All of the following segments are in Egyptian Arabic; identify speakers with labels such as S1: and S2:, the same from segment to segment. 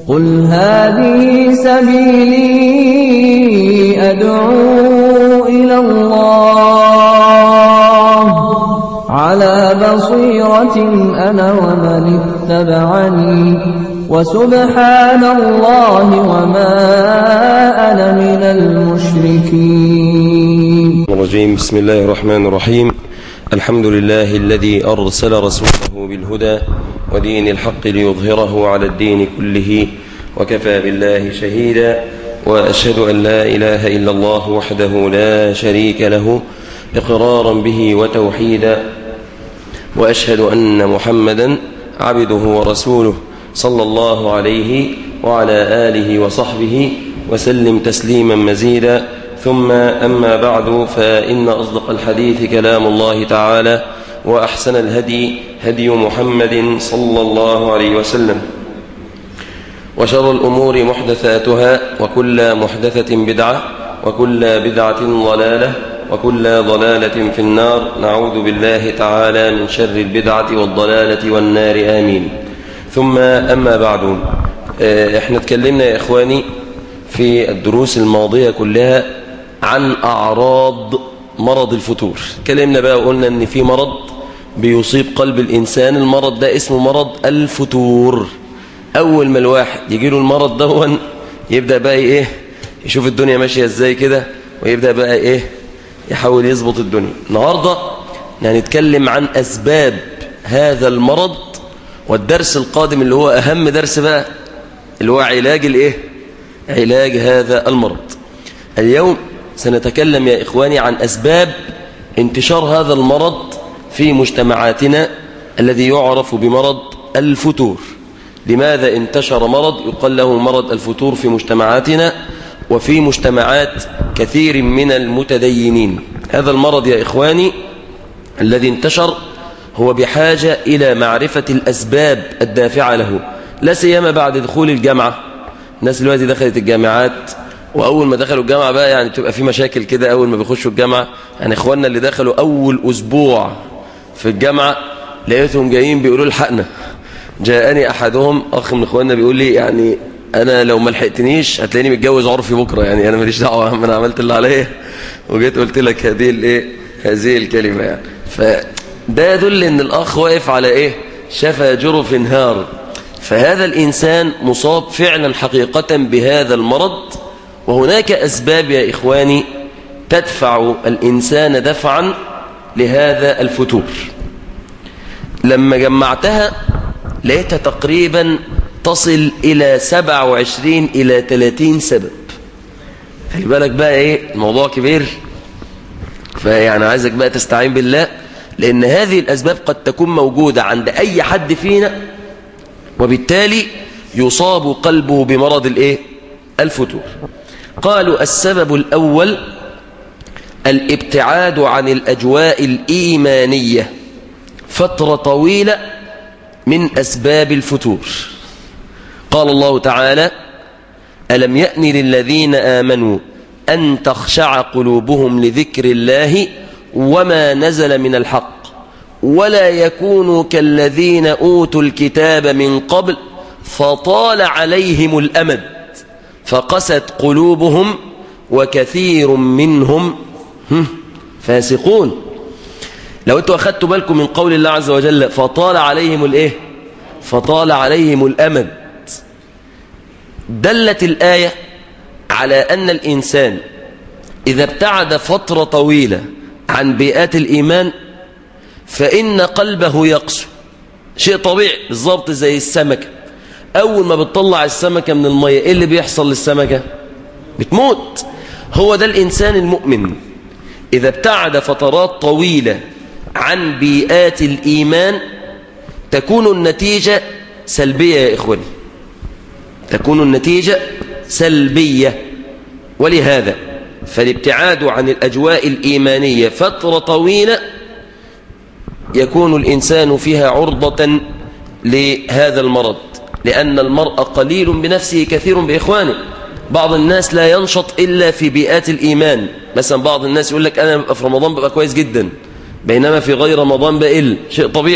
S1: قل هذه سبيلي أدعو إلى الله على بصيرة أنا ومن اتبعني وسبحان الله وما أنا من المشركين
S2: الرجيم بسم الله الرحمن الرحيم الحمد لله الذي أرسل رسوله بالهدى ودين الحق ليظهره على الدين كله وكفى بالله شهيدا وأشهد أن لا إله إلا الله وحده لا شريك له إقرارا به وتوحيدا وأشهد أن محمدا عبده ورسوله صلى الله عليه وعلى آله وصحبه وسلم تسليما مزيدا ثم أما بعد فإن أصدق الحديث كلام الله تعالى وأحسن الهدي هدي محمد صلى الله عليه وسلم وشر الأمور محدثاتها وكل محدثة بدعة وكل بدعة ضلالة وكل ضلالة في النار نعوذ بالله تعالى من شر البدعة والضلالة والنار آمين ثم أما بعد احنا اتكلمنا يا إخواني في الدروس الماضية كلها عن أعراض مرض الفتور اتكلمنا بقى وقلنا ان في مرض بيصيب قلب الإنسان المرض ده اسمه مرض الفتور أول ما الواحد يجي له المرض دون يبدأ بقى إيه يشوف الدنيا ماشية إزاي كده ويبدأ بقى إيه يحاول يظبط الدنيا النهاردة هنتكلم عن أسباب هذا المرض والدرس القادم اللي هو أهم درس بقى اللي هو علاج الإيه علاج هذا المرض اليوم سنتكلم يا إخواني عن أسباب انتشار هذا المرض في مجتمعاتنا الذي يعرف بمرض الفتور لماذا انتشر مرض يقال له مرض الفتور في مجتمعاتنا وفي مجتمعات كثير من المتدينين هذا المرض يا إخواني الذي انتشر هو بحاجة إلى معرفة الأسباب الدافعة له لا سيما بعد دخول الجامعة الناس دلوقتي دخلت الجامعات وأول ما دخلوا الجامعة بقى يعني تبقى في مشاكل كده أول ما بيخشوا الجامعة يعني إخواننا اللي دخلوا أول أسبوع في الجامعة لقيتهم جايين بيقولوا الحقنا جاءني أحدهم أخ من إخواننا بيقول لي يعني أنا لو ما لحقتنيش هتلاقيني متجوز عرفي بكرة يعني أنا ماليش دعوة أنا عملت اللي عليا وجيت قلت لك هذه الإيه هذه الكلمة يعني فده يدل إن الأخ واقف على إيه شفا جرف هار فهذا الإنسان مصاب فعلا حقيقة بهذا المرض وهناك أسباب يا إخواني تدفع الإنسان دفعا لهذا الفتور لما جمعتها لقيتها تقريبا تصل إلى 27 إلى 30 سبب خلي بالك بقى إيه الموضوع كبير فيعني عايزك بقى تستعين بالله لأن هذه الأسباب قد تكون موجودة عند أي حد فينا وبالتالي يصاب قلبه بمرض الإيه الفتور قالوا السبب الأول الابتعاد عن الأجواء الإيمانية فترة طويلة من أسباب الفتور قال الله تعالى ألم يأن للذين آمنوا أن تخشع قلوبهم لذكر الله وما نزل من الحق ولا يكونوا كالذين أوتوا الكتاب من قبل فطال عليهم الأمد فقست قلوبهم وكثير منهم فاسقون لو انتوا أخذتوا بالكم من قول الله عز وجل فطال عليهم الايه فطال عليهم الأمد دلت الآية على أن الإنسان إذا ابتعد فترة طويلة عن بيئات الإيمان فإن قلبه يقسو شيء طبيعي بالضبط زي السمكة أول ما بتطلع السمكة من المية إيه اللي بيحصل للسمكة بتموت هو ده الإنسان المؤمن إذا ابتعد فترات طويلة عن بيئات الإيمان تكون النتيجة سلبية يا إخواني تكون النتيجة سلبية ولهذا فالابتعاد عن الأجواء الإيمانية فترة طويلة يكون الإنسان فيها عرضة لهذا المرض لأن المرء قليل بنفسه كثير بإخوانه بعض الناس لا ينشط إلا في بيئات الإيمان مثلا بعض الناس يقول لك أنا في رمضان ببقى كويس جدا بينما في غير رمضان بقل شيء طبيعي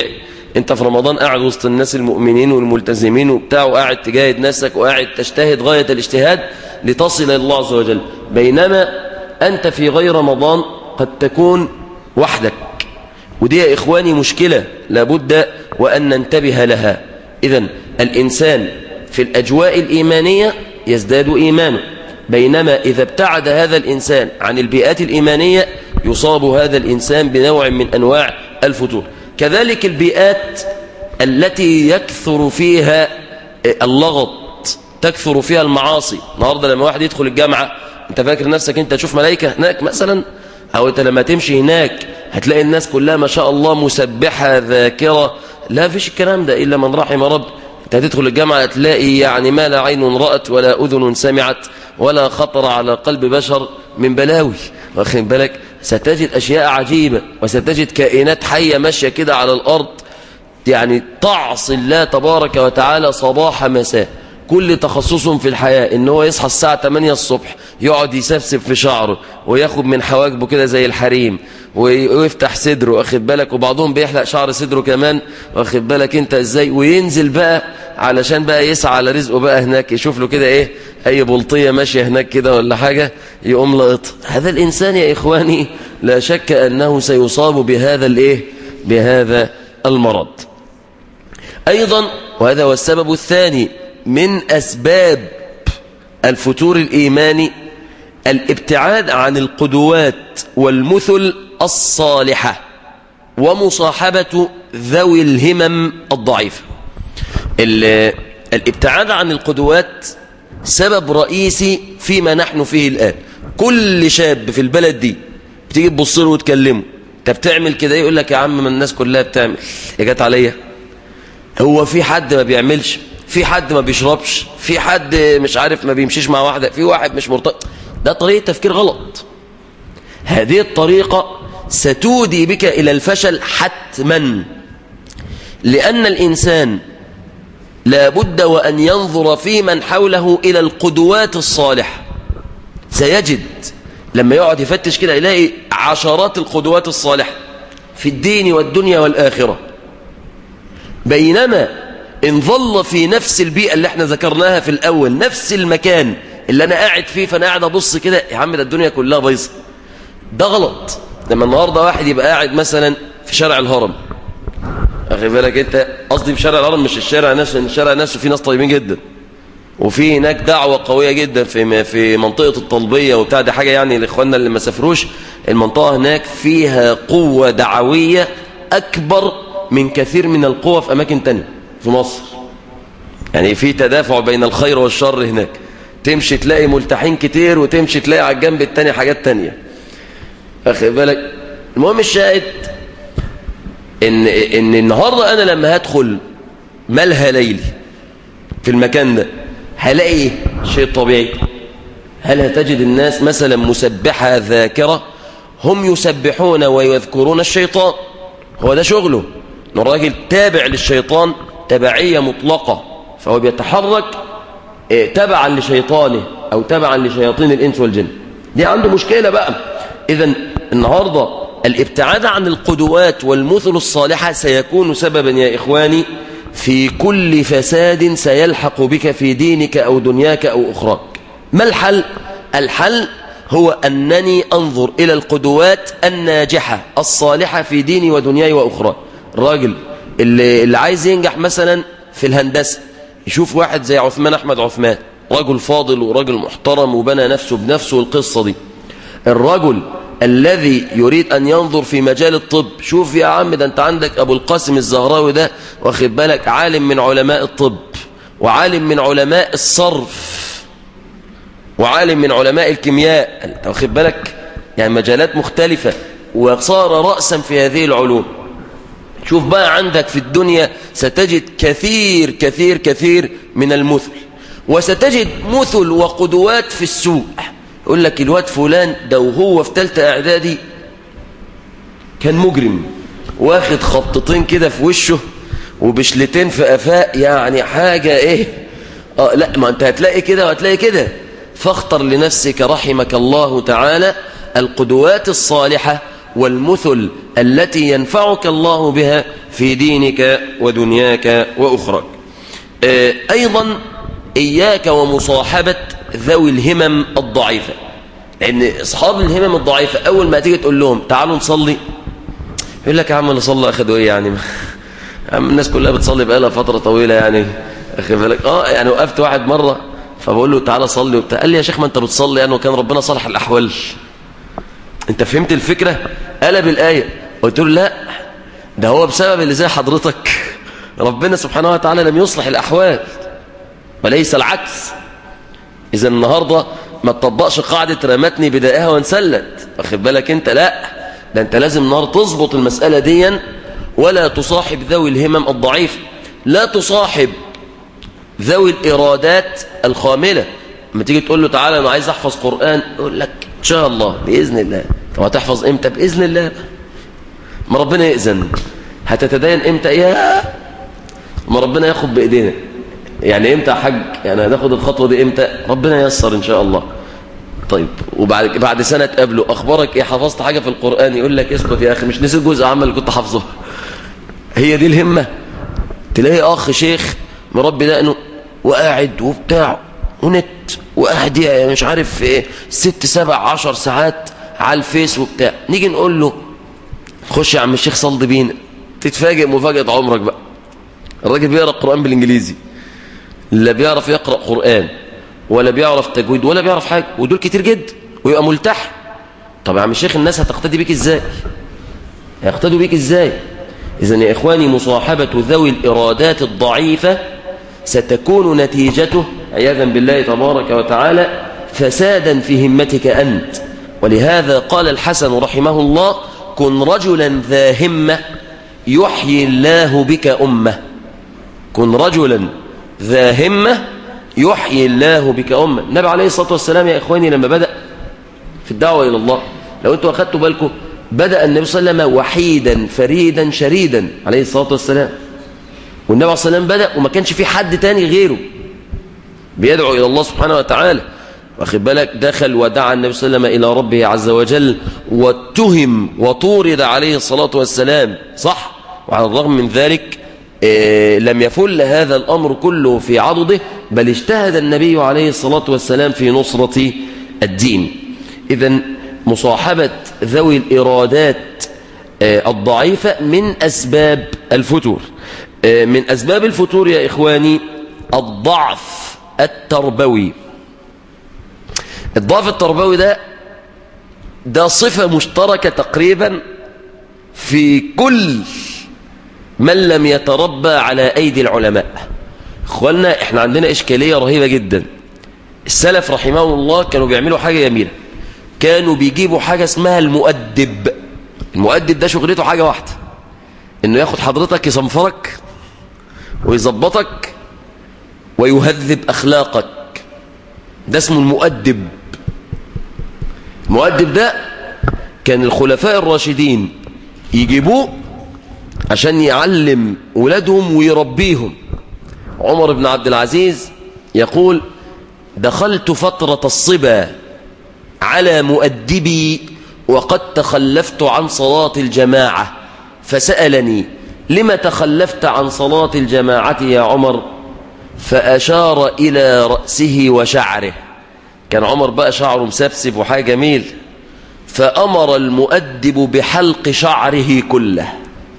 S2: انت في رمضان قاعد وسط الناس المؤمنين والملتزمين وبتاع وقاعد تجاهد نفسك وقاعد تجتهد غاية الاجتهاد لتصل إلى الله عز وجل بينما أنت في غير رمضان قد تكون وحدك ودي يا إخواني مشكلة لابد وأن ننتبه لها إذا الإنسان في الأجواء الإيمانية يزداد إيمانه بينما إذا ابتعد هذا الإنسان عن البيئات الإيمانية يصاب هذا الإنسان بنوع من أنواع الفتور كذلك البيئات التي يكثر فيها اللغط تكثر فيها المعاصي النهارده لما واحد يدخل الجامعة انت فاكر نفسك انت تشوف ملائكة هناك مثلا او انت لما تمشي هناك هتلاقي الناس كلها ما شاء الله مسبحة ذاكرة لا فيش الكلام ده إلا من رحم رب انت هتدخل الجامعة تلاقي يعني ما لا عين رأت ولا أذن سمعت ولا خطر على قلب بشر من بلاوي واخد بالك ستجد أشياء عجيبة وستجد كائنات حية ماشية كده على الأرض يعني تعصي الله تبارك وتعالى صباح مساء كل تخصصهم في الحياة ان هو يصحى الساعة 8 الصبح يقعد يسبسب في شعره وياخد من حواجبه كده زي الحريم ويفتح صدره واخد بالك وبعضهم بيحلق شعر صدره كمان واخد بالك انت ازاي وينزل بقى علشان بقى يسعى على رزقه بقى هناك يشوف له كده ايه اي بلطية ماشية هناك كده ولا حاجة يقوم لقط هذا الانسان يا اخواني لا شك انه سيصاب بهذا الايه بهذا المرض ايضا وهذا هو السبب الثاني من أسباب الفتور الإيماني الابتعاد عن القدوات والمثل الصالحة ومصاحبة ذوي الهمم الضعيفة الابتعاد عن القدوات سبب رئيسي فيما نحن فيه الآن كل شاب في البلد دي بتيجي تبص له وتكلمه انت بتعمل كده يقول لك يا عم ما الناس كلها بتعمل يا جت عليا هو في حد ما بيعملش في حد ما بيشربش في حد مش عارف ما بيمشيش مع واحدة في واحد مش مرتبط ده طريقة تفكير غلط هذه الطريقة ستودي بك إلى الفشل حتما لأن الإنسان لابد وأن ينظر في من حوله إلى القدوات الصالحة سيجد لما يقعد يفتش كده يلاقي عشرات القدوات الصالحة في الدين والدنيا والآخرة بينما إن ظل في نفس البيئة اللي احنا ذكرناها في الأول نفس المكان اللي أنا قاعد فيه فأنا قاعد أبص كده يا عم ده الدنيا كلها بايظه ده غلط لما النهاردة واحد يبقى قاعد مثلا في شارع الهرم أخي بالك أنت قصدي في شارع الهرم مش الشارع نفسه إن الشارع نفسه فيه ناس طيبين جدا وفي هناك دعوة قوية جدا في في منطقة الطلبية وبتاع دي حاجة يعني لإخواننا اللي ما سافروش المنطقة هناك فيها قوة دعوية أكبر من كثير من القوة في أماكن تانية في مصر يعني في تدافع بين الخير والشر هناك تمشي تلاقي ملتحين كتير وتمشي تلاقي على الجنب التاني حاجات تانية أخي بالك المهم الشاهد إن, إن النهاردة أنا لما هدخل ملهى ليلي في المكان ده هلاقي إيه؟ شيء طبيعي هل هتجد الناس مثلا مسبحة ذاكرة هم يسبحون ويذكرون الشيطان هو ده شغله ان الراجل تابع للشيطان تبعية مطلقة فهو بيتحرك تبعا لشيطانه أو تبعا لشياطين الإنس والجن دي عنده مشكلة بقى إذا النهاردة الابتعاد عن القدوات والمثل الصالحة سيكون سببا يا إخواني في كل فساد سيلحق بك في دينك أو دنياك أو أخراك ما الحل؟ الحل هو أنني أنظر إلى القدوات الناجحة الصالحة في ديني ودنياي وأخراي الراجل اللي, اللي عايز ينجح مثلا في الهندسة يشوف واحد زي عثمان أحمد عثمان رجل فاضل ورجل محترم وبنى نفسه بنفسه القصة دي الرجل الذي يريد أن ينظر في مجال الطب شوف يا عم ده أنت عندك أبو القاسم الزهراوي ده واخد بالك عالم من علماء الطب وعالم من علماء الصرف وعالم من علماء الكيمياء أنت واخد بالك يعني مجالات مختلفة وصار رأسا في هذه العلوم شوف بقى عندك في الدنيا ستجد كثير كثير كثير من المثل وستجد مثل وقدوات في السوق يقول لك الواد فلان ده وهو في ثالثه اعدادي كان مجرم واخد خبطتين كده في وشه وبشلتين في قفاه يعني حاجة ايه اه لا ما انت هتلاقي كده وهتلاقي كده فاختر لنفسك رحمك الله تعالى القدوات الصالحة والمثل التي ينفعك الله بها في دينك ودنياك وأخرك آه، أيضا إياك ومصاحبة ذوي الهمم الضعيفة لأن أصحاب الهمم الضعيفة أول ما تيجي تقول لهم تعالوا نصلي يقول لك يا عم اللي صلى أخدوا إيه يعني عم الناس كلها بتصلي بقالها فترة طويلة يعني أخي بالك آه يعني وقفت واحد مرة فبقول له تعالى صلي وبتاع قال لي يا شيخ ما أنت بتصلي يعني وكان ربنا صلح الأحوال أنت فهمت الفكرة قلب الآية قلت له لا ده هو بسبب اللي زي حضرتك ربنا سبحانه وتعالى لم يصلح الأحوال وليس العكس إذا النهاردة ما تطبقش قاعدة رمتني بدائها وانسلت واخد بالك انت لا ده انت لازم النهاردة تظبط المسألة ديا ولا تصاحب ذوي الهمم الضعيف لا تصاحب ذوي الإرادات الخاملة لما تيجي تقول له تعالى أنا عايز أحفظ قرآن يقول لك إن شاء الله بإذن الله طب هتحفظ إمتى بإذن الله ما ربنا يأذن هتتدين إمتى يا ما ربنا ياخد بإيدينا يعني إمتى يا حج يعني هناخد الخطوة دي إمتى ربنا ييسر إن شاء الله طيب وبعد بعد سنة تقابله أخبارك إيه حفظت حاجة في القرآن يقول لك اسكت يا أخي مش نسيت جزء عمل اللي كنت حافظه هي دي الهمة تلاقي أخ شيخ مربي دقنه وقاعد وبتاع ونت وقاعد يعني مش عارف ايه ست سبع عشر ساعات على الفيس وبتاع نيجي نقول له خش يا عم الشيخ صلي بينا تتفاجئ مفاجأة عمرك بقى الراجل بيقرأ القرآن بالإنجليزي لا بيعرف يقرأ قرآن ولا بيعرف تجويد ولا بيعرف حاجة ودول كتير جدا ويبقى ملتحي طب يا عم الشيخ الناس هتقتدي بيك ازاي هيقتدوا بيك ازاي إذا يا إخواني مصاحبة ذوي الإرادات الضعيفة ستكون نتيجته عياذا بالله تبارك وتعالى فسادا في همتك أنت ولهذا قال الحسن رحمه الله كن رجلا ذا همة يحيي الله بك أمة كن رجلا ذا همة يحيي الله بك أمة النبي عليه الصلاة والسلام يا إخواني لما بدأ في الدعوة إلى الله لو أنتوا أخذتوا بالكم بدأ النبي صلى الله عليه وسلم وحيدا فريدا شريدا عليه الصلاة والسلام والنبي عليه الصلاة والسلام بدأ وما كانش في حد تاني غيره بيدعو إلى الله سبحانه وتعالى واخد بالك دخل ودعا النبي صلى الله عليه وسلم إلى ربه عز وجل واتهم وطورد عليه الصلاة والسلام صح وعلى الرغم من ذلك إيه لم يفل هذا الأمر كله في عضده بل اجتهد النبي عليه الصلاة والسلام في نصرة الدين إذا مصاحبة ذوي الإرادات الضعيفة من أسباب الفتور من أسباب الفتور يا إخواني الضعف التربوي الضعف التربوي ده ده صفة مشتركة تقريبا في كل من لم يتربى على أيدي العلماء اخوانا احنا عندنا إشكالية رهيبة جدا السلف رحمه الله كانوا بيعملوا حاجة جميلة كانوا بيجيبوا حاجة اسمها المؤدب المؤدب ده شغلته حاجة واحدة انه ياخد حضرتك يصنفرك ويظبطك ويهذب أخلاقك ده اسمه المؤدب المؤدب ده كان الخلفاء الراشدين يجيبوه عشان يعلم ولادهم ويربيهم عمر بن عبد العزيز يقول دخلت فترة الصبا على مؤدبي وقد تخلفت عن صلاة الجماعة فسألني لم تخلفت عن صلاة الجماعة يا عمر فأشار إلى رأسه وشعره كان عمر بقى شعره مسبسب وحاجة جميل فأمر المؤدب بحلق شعره كله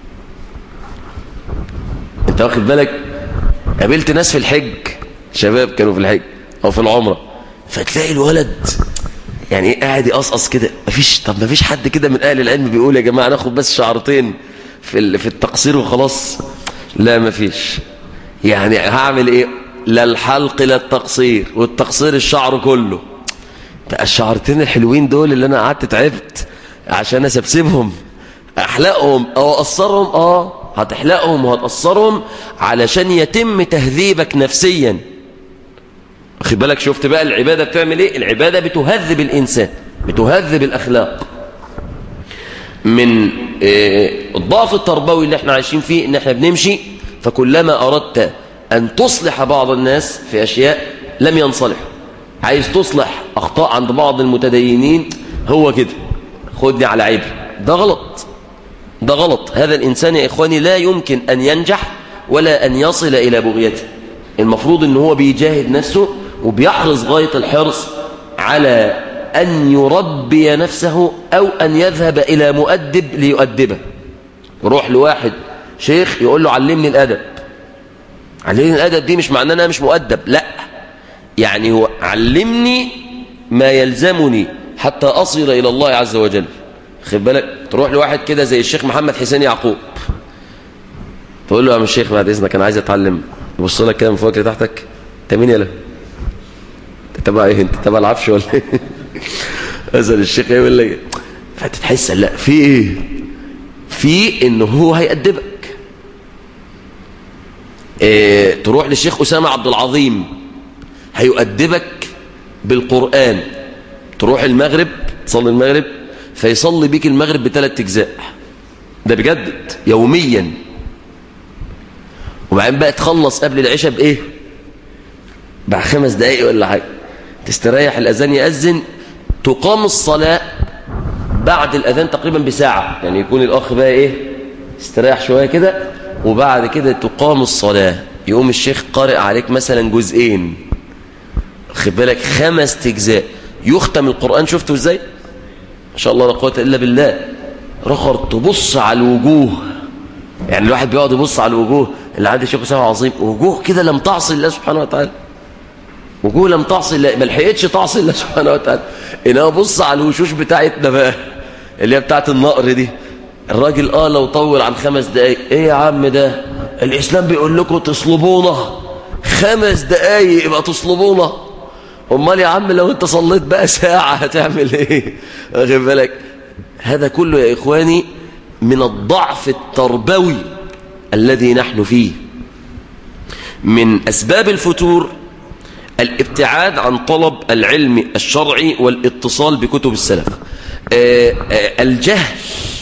S2: انت واخد بالك قابلت ناس في الحج شباب كانوا في الحج او في العمرة فتلاقي الولد يعني قاعد يقصقص كده مفيش طب مفيش حد كده من اهل العلم بيقول يا جماعه ناخد بس شعرتين في في التقصير وخلاص لا مفيش يعني هعمل ايه لا الحلق لا التقصير والتقصير الشعر كله الشعرتين الحلوين دول اللي انا قعدت تعبت عشان اسبسبهم احلقهم او اقصرهم اه هتحلقهم وهتقصرهم علشان يتم تهذيبك نفسيا واخد بالك شفت بقى العبادة بتعمل ايه العبادة بتهذب الانسان بتهذب الاخلاق من إيه الضعف التربوي اللي احنا عايشين فيه ان احنا بنمشي فكلما اردت ان تصلح بعض الناس في اشياء لم ينصلحوا عايز تصلح اخطاء عند بعض المتدينين هو كده خدني على عيبي ده غلط ده غلط هذا الإنسان يا إخواني لا يمكن أن ينجح ولا أن يصل إلى بغيته المفروض أنه هو بيجاهد نفسه وبيحرص غاية الحرص على أن يربي نفسه أو أن يذهب إلى مؤدب ليؤدبه يروح لواحد شيخ يقول له علمني الأدب علمني الأدب دي مش معناه أنا مش مؤدب لا يعني هو علمني ما يلزمني حتى أصل إلى الله عز وجل خد بالك تروح لواحد كده زي الشيخ محمد حسين يعقوب تقول له يا الشيخ بعد إذنك أنا عايز أتعلم يبص لك كده من فوق كده تحتك أنت مين يلا تبع إيه أنت تبع العفش ولا إيه أسأل الشيخ إيه يقول لك فتتحس لا في إيه في إنه هو هيأدبك إيه تروح للشيخ أسامة عبد العظيم هيؤدبك بالقرآن تروح المغرب تصلي المغرب فيصلي بيك المغرب بثلاث اجزاء ده بجد يوميا وبعدين بقى تخلص قبل العشاء بايه بعد خمس دقايق ولا حاجه تستريح الاذان ياذن تقام الصلاه بعد الاذان تقريبا بساعه يعني يكون الاخ بقى ايه استريح شويه كده وبعد كده تقام الصلاه يقوم الشيخ قارئ عليك مثلا جزئين خد بالك خمس اجزاء يختم القران شفته ازاي ما شاء الله لا قوه الا بالله رخر تبص على الوجوه يعني الواحد بيقعد يبص على الوجوه اللي عند الشيخ اسامه عظيم وجوه كده لم تعصي الله سبحانه وتعالى وجوه لم تعصي الله ما لحقتش تعصي الله سبحانه وتعالى انما بص على الوشوش بتاعتنا بقى اللي هي بتاعت النقر دي الراجل اه لو طول عن خمس دقايق ايه يا عم ده الاسلام بيقول لكم تصلبونا خمس دقايق يبقى تصلبونا امال يا عم لو انت صليت بقى ساعه هتعمل ايه واخد بالك هذا كله يا إخواني من الضعف التربوي الذي نحن فيه من أسباب الفتور الابتعاد عن طلب العلم الشرعي والاتصال بكتب السلف آآ آآ الجهل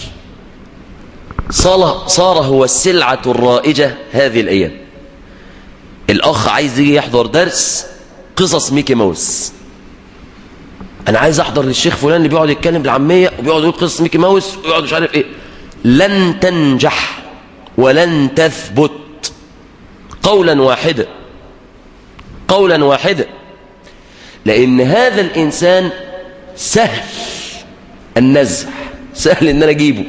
S2: صار هو السلعة الرائجة هذه الأيام الأخ عايز يجي يحضر درس قصص ميكي ماوس انا عايز احضر للشيخ فلان اللي بيقعد يتكلم بالعاميه وبيقعد يقول قصه ميكي ماوس ويقعد مش عارف ايه لن تنجح ولن تثبت قولا واحدا قولا واحدا لان هذا الانسان سهل النزح سهل ان انا اجيبه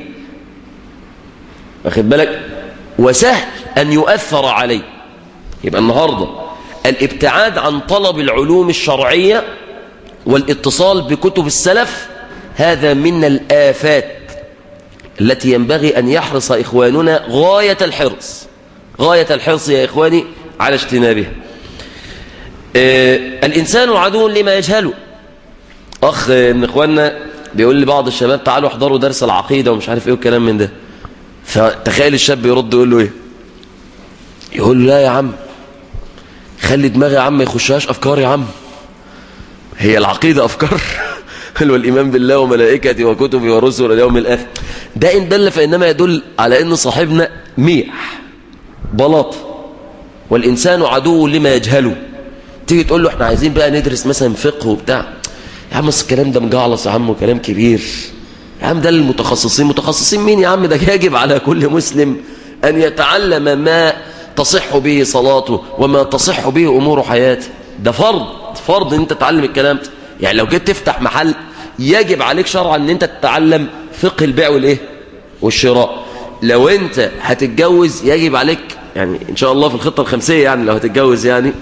S2: واخد بالك وسهل ان يؤثر عليه يبقى النهارده الابتعاد عن طلب العلوم الشرعيه والاتصال بكتب السلف هذا من الآفات التي ينبغي أن يحرص إخواننا غاية الحرص غاية الحرص يا إخواني على اجتنابها آه الإنسان عدو لما يجهله أخ من إخواننا بيقول لبعض الشباب تعالوا احضروا درس العقيدة ومش عارف إيه والكلام من ده فتخيل الشاب يرد يقول له إيه يقول له لا يا عم خلي دماغي يا عم ما يخشهاش أفكار يا عم هي العقيدة أفكار هو الإيمان بالله وملائكته وكتبه ورسله واليوم الآخر ده إن دل فإنما يدل على أن صاحبنا ميح بلاط والإنسان عدو لما يجهله تيجي تقول له احنا عايزين بقى ندرس مثلا فقه وبتاع يا عم الكلام ده مجعلص يا عم وكلام كبير يا عم ده للمتخصصين متخصصين مين يا عم ده يجب على كل مسلم أن يتعلم ما تصح به صلاته وما تصح به أمور حياته ده فرض فرض ان انت تتعلم الكلام يعني لو جيت تفتح محل يجب عليك شرعا ان انت تتعلم فقه البيع والايه والشراء لو انت هتتجوز يجب عليك يعني ان شاء الله في الخطة الخمسية يعني لو هتتجوز يعني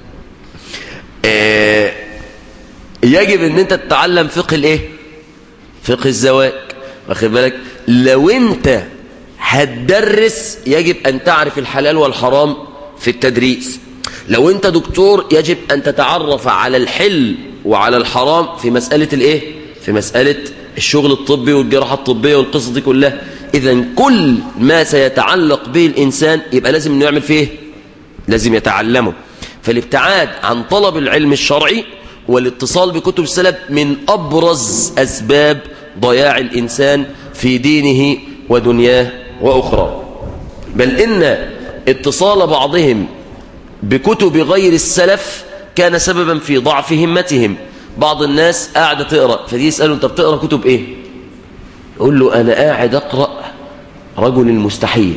S2: اه يجب ان انت تتعلم فقه الايه فقه الزواج واخد بالك لو انت هتدرس يجب ان تعرف الحلال والحرام في التدريس لو انت دكتور يجب ان تتعرف على الحل وعلى الحرام في مسألة الايه في مسألة الشغل الطبي والجراحة الطبية والقصص دي كلها اذا كل ما سيتعلق به الانسان يبقى لازم انه يعمل فيه لازم يتعلمه فالابتعاد عن طلب العلم الشرعي والاتصال بكتب السلف من ابرز اسباب ضياع الانسان في دينه ودنياه واخرى بل ان اتصال بعضهم بكتب غير السلف كان سببا في ضعف همتهم بعض الناس قاعدة تقرأ فدي يسأله انت بتقرأ كتب ايه يقول له انا قاعد اقرأ رجل المستحيل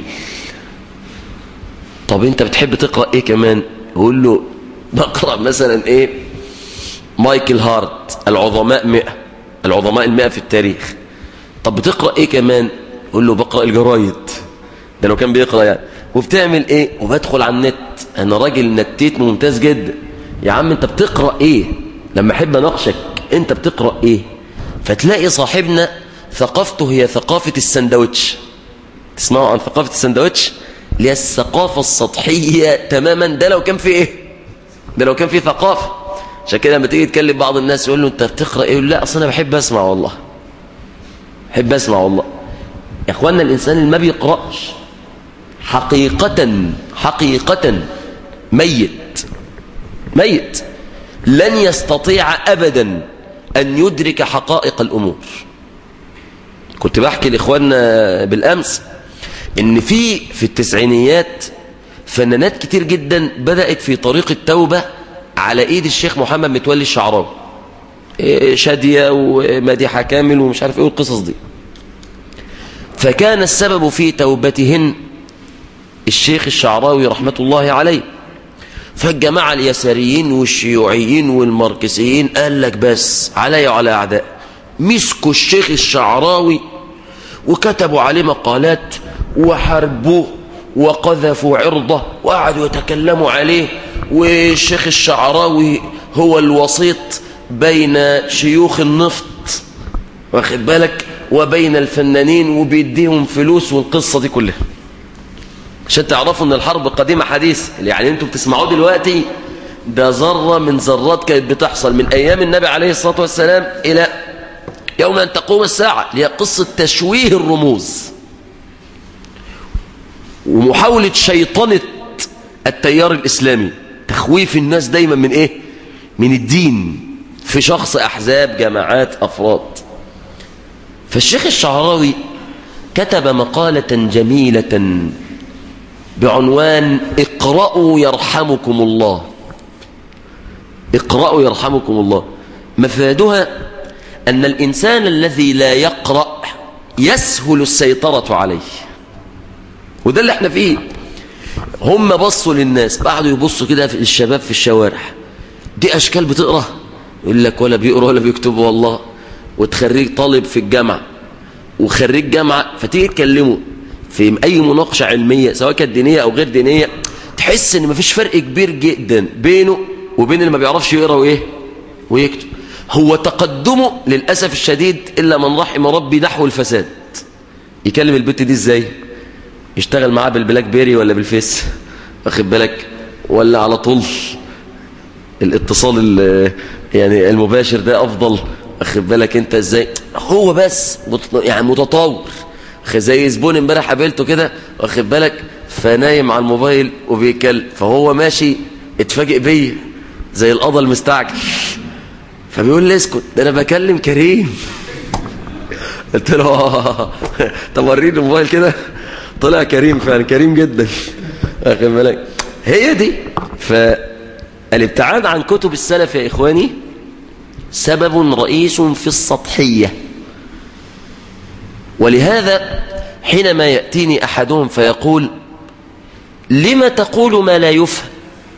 S2: طب انت بتحب تقرأ ايه كمان يقول له بقرأ مثلا ايه مايكل هارت العظماء مئة العظماء المئة في التاريخ طب بتقرأ ايه كمان يقول له بقرأ الجرايد ده لو كان بيقرأ يعني وبتعمل ايه وبدخل على النت انا راجل نتيت ممتاز جدا يا عم انت بتقرأ ايه لما احب اناقشك انت بتقرأ ايه فتلاقي صاحبنا ثقافته هي ثقافة السندوتش تسمعوا عن ثقافة السندوتش اللي هي الثقافة السطحية تماما ده لو كان في ايه ده لو كان في ثقافة عشان كده لما تيجي تكلم بعض الناس يقول له انت بتقرأ ايه يقول لا اصلا انا بحب اسمع والله بحب اسمع والله يا اخوانا الانسان اللي ما بيقرأش حقيقة حقيقة ميت ميت لن يستطيع ابدا ان يدرك حقائق الامور كنت بحكي لاخواننا بالامس ان في في التسعينيات فنانات كتير جدا بدأت في طريق التوبة على ايد الشيخ محمد متولي الشعراوي إيه شادية ومديحة كامل ومش عارف ايه القصص دي فكان السبب في توبتهن الشيخ الشعراوي رحمة الله عليه فالجماعة اليساريين والشيوعيين والماركسيين قال لك بس علي وعلى أعداء مسكوا الشيخ الشعراوي وكتبوا عليه مقالات وحربوه وقذفوا عرضه وقعدوا يتكلموا عليه والشيخ الشعراوي هو الوسيط بين شيوخ النفط واخد بالك وبين الفنانين وبيديهم فلوس والقصة دي كلها عشان تعرفوا ان الحرب قديمة حديث يعني انتوا بتسمعوه دلوقتي ده ذرة من ذرات كانت بتحصل من ايام النبي عليه الصلاة والسلام الى يوم ان تقوم الساعة اللي هي قصة تشويه الرموز ومحاولة شيطنة التيار الإسلامي تخويف الناس دايما من إيه؟ من الدين في شخص أحزاب جماعات أفراد فالشيخ الشعراوي كتب مقالة جميلة بعنوان اقرأوا يرحمكم الله اقرأوا يرحمكم الله مفادها أن الإنسان الذي لا يقرأ يسهل السيطرة عليه وده اللي احنا فيه هم بصوا للناس قعدوا يبصوا كده في الشباب في الشوارع دي اشكال بتقرا يقول لك ولا بيقرا ولا بيكتب والله وتخريج طالب في الجامعه وخريج جامعه فتيجي تكلمه في اي مناقشه علميه سواء كانت دينيه او غير دينيه تحس ان مفيش فرق كبير جدا بينه وبين اللي ما بيعرفش يقرا وايه ويكتب هو تقدمه للاسف الشديد الا من رحم ربي نحو الفساد يكلم البت دي ازاي يشتغل معاه بالبلاك بيري ولا بالفيس واخد بالك ولا على طول الاتصال يعني المباشر ده افضل واخد بالك انت ازاي هو بس يعني متطور زي زبون امبارح قابلته كده واخد بالك فنايم على الموبايل وبيتكلم فهو ماشي اتفاجئ بيا زي القضا المستعجل فبيقول لي اسكت ده انا بكلم كريم قلت له طب وريني الموبايل كده طلع كريم فعلا كريم جدا واخد بالك هي دي فالابتعاد عن كتب السلف يا إخواني سبب رئيس في السطحية ولهذا حينما يأتيني أحدهم فيقول لم تقول ما لا يفهم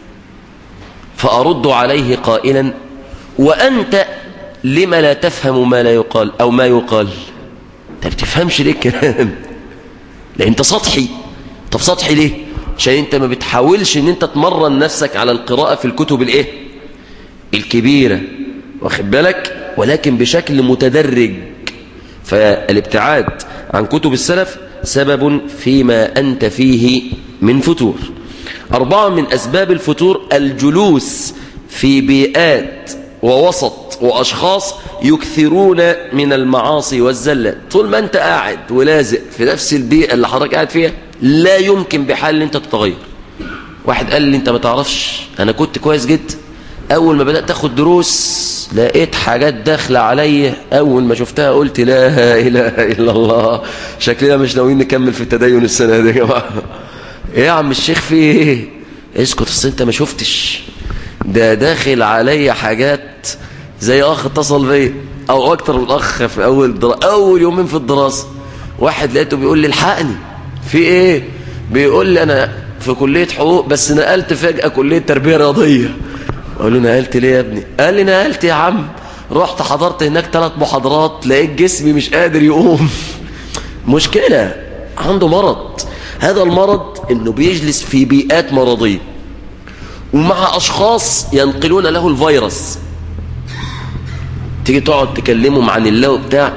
S2: فأرد عليه قائلا وأنت لم لا تفهم ما لا يقال أو ما يقال انت بتفهمش ليه الكلام لان انت سطحي طب سطحي ليه عشان انت ما بتحاولش ان انت تمرن نفسك على القراءة في الكتب الايه الكبيرة واخد بالك ولكن بشكل متدرج فالابتعاد عن كتب السلف سبب فيما أنت فيه من فتور أربعة من أسباب الفتور الجلوس في بيئات ووسط وأشخاص يكثرون من المعاصي والزلة طول ما أنت قاعد ولازق في نفس البيئة اللي حضرتك قاعد فيها لا يمكن بحال ان أنت تتغير واحد قال لي أنت ما تعرفش أنا كنت كويس جدا أول ما بدأت أخد دروس لقيت حاجات داخلة عليا أول ما شفتها قلت لا إله إلا الله شكلنا مش ناويين نكمل في التدين السنة دي يا جماعة إيه يا عم الشيخ في إيه اسكت أصل أنت ما شفتش ده داخل عليا حاجات زي أخ اتصل بيا أو أكتر من أخ في أول دراسة أول يومين في الدراسة واحد لقيته بيقول لي الحقني في ايه بيقول لي انا في كلية حقوق بس نقلت فجأة كلية تربية رياضية اقول له نقلت ليه يا ابني قال لي نقلت يا عم رحت حضرت هناك ثلاث محاضرات لقيت جسمي مش قادر يقوم مشكلة عنده مرض هذا المرض انه بيجلس في بيئات مرضية ومع اشخاص ينقلون له الفيروس تيجي تقعد تكلمهم عن الله وبتاع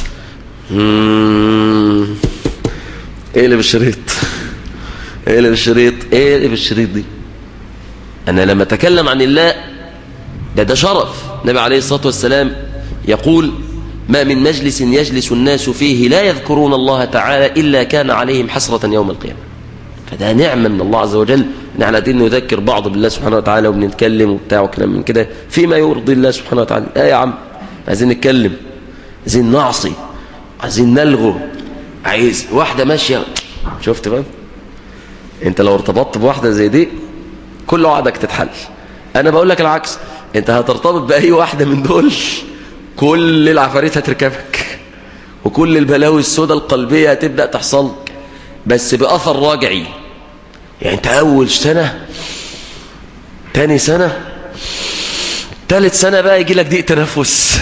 S2: ايه اللي بالشريط ايه اللي بالشريط ايه اللي بالشريط دي انا لما اتكلم عن الله ده ده شرف النبي عليه الصلاة والسلام يقول ما من مجلس يجلس الناس فيه لا يذكرون الله تعالى إلا كان عليهم حسرة يوم القيامة فده نعمة من الله عز وجل ان احنا قاعدين نذكر بعض بالله سبحانه وتعالى وبنتكلم وبتاع وكلام من كده فيما يرضي الله سبحانه وتعالى اه يا عم عايزين نتكلم عايزين نعصي عايزين نلغو عايز واحدة ماشية شفت بقى انت لو ارتبطت بواحدة زي دي كل وعدك تتحل انا بقول لك العكس انت هترتبط بأي واحدة من دول كل العفاريت هتركبك وكل البلاوي السوداء القلبية هتبدأ تحصل بس بأثر راجعي يعني انت اول سنة تاني سنة تالت سنة بقى يجي لك ضيق تنفس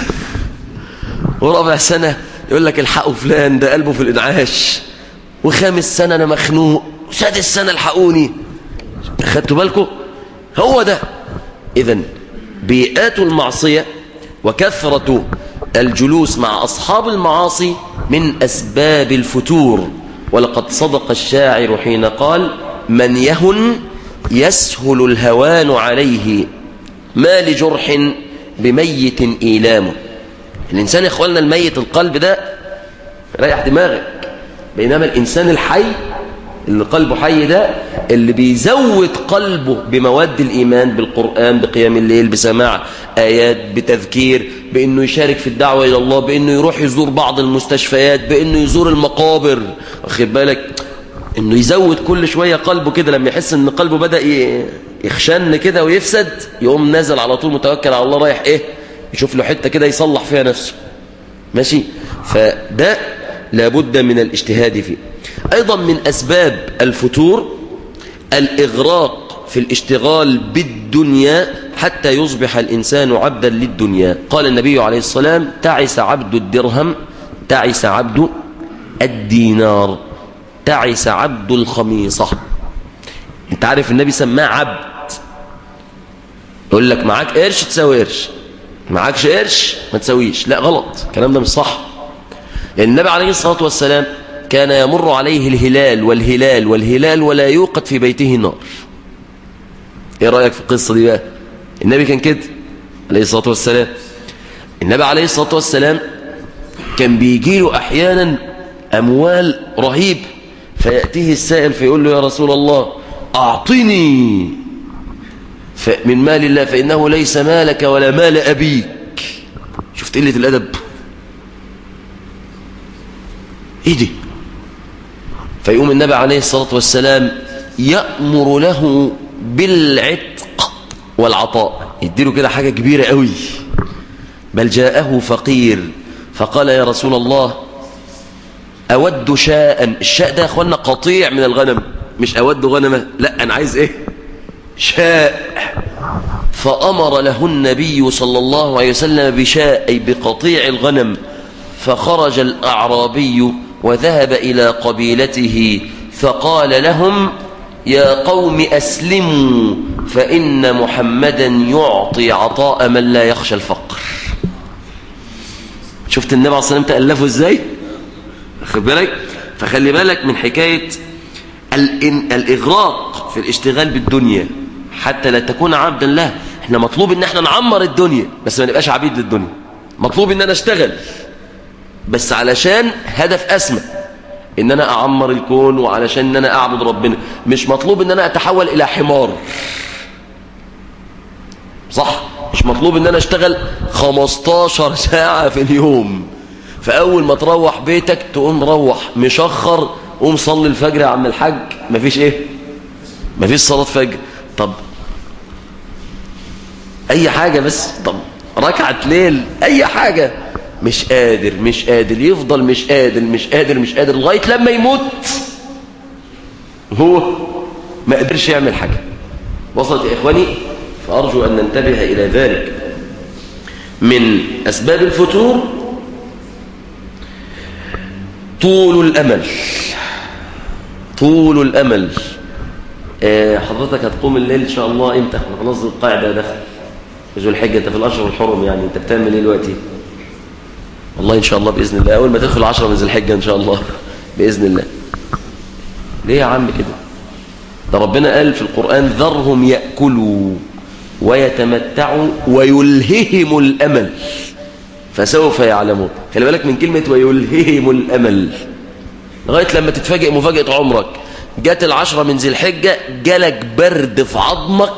S2: ورابع سنة يقول لك الحقوا فلان ده قلبه في الانعاش وخامس سنة انا مخنوق وسادس سنة الحقوني خدتوا بالكم هو ده اذا بيئات المعصية وكثرة الجلوس مع أصحاب المعاصي من أسباب الفتور ولقد صدق الشاعر حين قال من يهن يسهل الهوان عليه ما لجرح بميت إيلامه الإنسان يا إخواننا الميت القلب ده ريح دماغك بينما الإنسان الحي اللي قلبه حي ده اللي بيزود قلبه بمواد الإيمان بالقرآن بقيام الليل بسماع آيات بتذكير بأنه يشارك في الدعوة إلى الله بأنه يروح يزور بعض المستشفيات بأنه يزور المقابر واخد بالك أنه يزود كل شوية قلبه كده لما يحس أن قلبه بدأ يخشن كده ويفسد يقوم نازل على طول متوكل على الله رايح إيه يشوف له حتة كده يصلح فيها نفسه ماشي فده لابد من الاجتهاد فيه أيضا من أسباب الفتور الإغراق في الاشتغال بالدنيا حتى يصبح الإنسان عبدا للدنيا قال النبي عليه السلام تعس عبد الدرهم تعس عبد الدينار تعس عبد الخميصة انت عارف النبي سماه عبد يقول لك معاك قرش تساوي قرش معاكش قرش ما تساويش لا غلط الكلام ده مش صح لأن النبي عليه الصلاة والسلام كان يمر عليه الهلال والهلال والهلال ولا يوقد في بيته نار ايه رأيك في القصة دي بقى النبي كان كده عليه الصلاة والسلام النبي عليه الصلاة والسلام كان بيجي له أحيانا أموال رهيب فيأتيه السائل فيقول له يا رسول الله أعطني من مال الله فإنه ليس مالك ولا مال أبيك شفت قلة الأدب ايه دي فيقوم النبي عليه الصلاة والسلام يأمر له بالعتق والعطاء يديله كده حاجة كبيرة قوي بل جاءه فقير فقال يا رسول الله أود شاء الشاء ده يا أخوانا قطيع من الغنم مش أود غنمة لا أنا عايز إيه شاء فأمر له النبي صلى الله عليه وسلم بشاء أي بقطيع الغنم فخرج الأعرابي وذهب إلى قبيلته فقال لهم يا قوم أسلموا فإن محمدا يعطي عطاء من لا يخشى الفقر شفت النبي عليه الصلاة والسلام تألفه ازاي خد بالك فخلي بالك من حكاية الإغراق في الاشتغال بالدنيا حتى لا تكون عبدا له احنا مطلوب ان احنا نعمر الدنيا بس ما نبقاش عبيد للدنيا مطلوب ان انا اشتغل بس علشان هدف أسمى إن أنا أعمر الكون وعلشان إن أنا أعبد ربنا مش مطلوب إن أنا أتحول إلى حمار صح مش مطلوب إن أنا أشتغل 15 ساعة في اليوم فأول ما تروح بيتك تقوم روح مشخر قوم صلي الفجر يا عم الحاج مفيش إيه مفيش صلاة فجر طب أي حاجة بس طب ركعة ليل أي حاجة مش قادر مش قادر يفضل مش قادر مش قادر مش قادر لغاية لما يموت هو ما قدرش يعمل حاجة وصلت يا إخواني فأرجو أن ننتبه إلى ذلك من أسباب الفتور طول الأمل طول الأمل آه، حضرتك هتقوم الليل إن شاء الله إمتى خلاص القاعدة دخل ذو الحجة أنت في الأشهر الحرم يعني أنت بتعمل إيه دلوقتي والله إن شاء الله بإذن الله أول ما تدخل عشرة من ذي الحجة إن شاء الله بإذن الله ليه يا عم كده ده ربنا قال في القرآن ذرهم يأكلوا ويتمتعوا ويلههم الأمل فسوف يعلمون خلي بالك من كلمة ويلههم الأمل لغاية لما تتفاجئ مفاجأة عمرك جات العشرة من ذي الحجة جالك برد في عظمك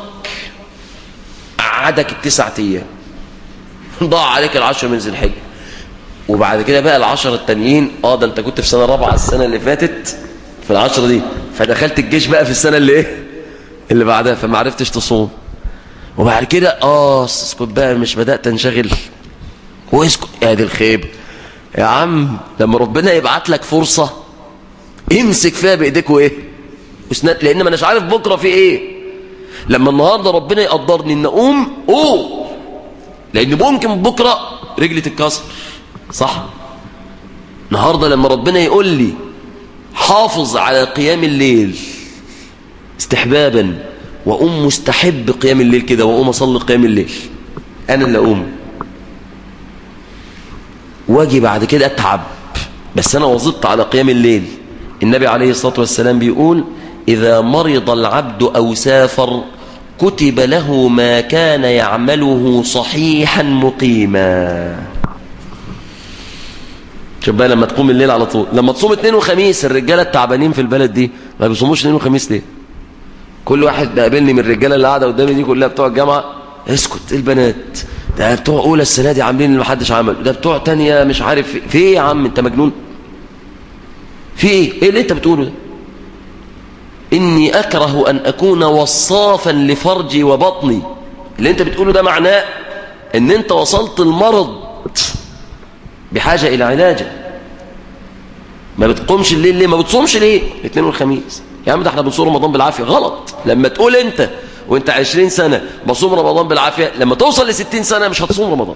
S2: قعدك التسعة أيام ضاع عليك العشرة من ذي الحجة وبعد كده بقى العشرة التانيين اه ده انت كنت في سنة رابعة السنة اللي فاتت في العشرة دي فدخلت الجيش بقى في السنة اللي ايه اللي بعدها فما عرفتش تصوم وبعد كده اه اسكت بقى مش بدأت انشغل واسكت يا دي الخيب يا عم لما ربنا يبعت لك فرصة امسك فيها بايديك وايه وسنات لان ما اناش عارف بكرة في ايه لما النهاردة ربنا يقدرني ان اقوم اوه لان ممكن بكرة رجلي تتكسر صح النهاردة لما ربنا يقول لي حافظ على قيام الليل استحبابا وأقوم مستحب قيام الليل كده وأقوم أصلي قيام الليل أنا اللي أقوم واجي بعد كده أتعب بس أنا وظبت على قيام الليل النبي عليه الصلاة والسلام بيقول إذا مرض العبد أو سافر كتب له ما كان يعمله صحيحا مقيما شوف بقى لما تقوم الليل على طول لما تصوم اثنين وخميس الرجاله التعبانين في البلد دي ما بيصوموش اثنين وخميس ليه كل واحد بقابلني من الرجاله اللي قاعده قدامي دي كلها بتوع الجامعه اسكت البنات ده بتوع اولى السنه دي عاملين اللي محدش عمل ده بتوع تانية مش عارف في, في ايه يا عم انت مجنون في ايه ايه اللي انت بتقوله ده اني اكره ان اكون وصافا لفرجي وبطني اللي انت بتقوله ده معناه ان انت وصلت المرض بحاجة إلى علاجه ما بتقومش الليل ليه ما بتصومش ليه الاثنين والخميس يا عم ده احنا بنصوم رمضان بالعافية غلط لما تقول انت وانت عشرين سنة بصوم رمضان بالعافية لما توصل لستين سنة مش هتصوم رمضان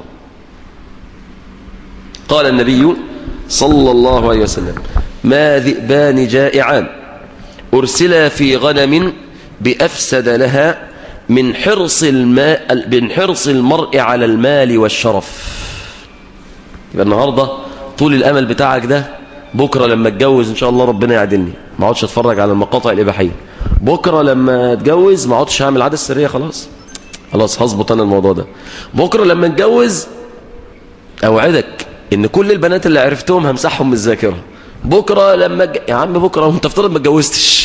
S2: قال النبي صلى الله عليه وسلم ما ذئبان جائعان أرسلا في غنم بأفسد لها من حرص الماء من حرص المرء على المال والشرف يبقى النهاردة طول الأمل بتاعك ده بكرة لما اتجوز إن شاء الله ربنا يعدلني ما اقعدش اتفرج على المقاطع الإباحية بكرة لما اتجوز ما اقعدش هعمل عادة سرية خلاص خلاص هظبط أنا الموضوع ده بكرة لما اتجوز أوعدك إن كل البنات اللي عرفتهم همسحهم من الذاكرة بكرة لما ج... يا عم بكرة وانت افترض ما اتجوزتش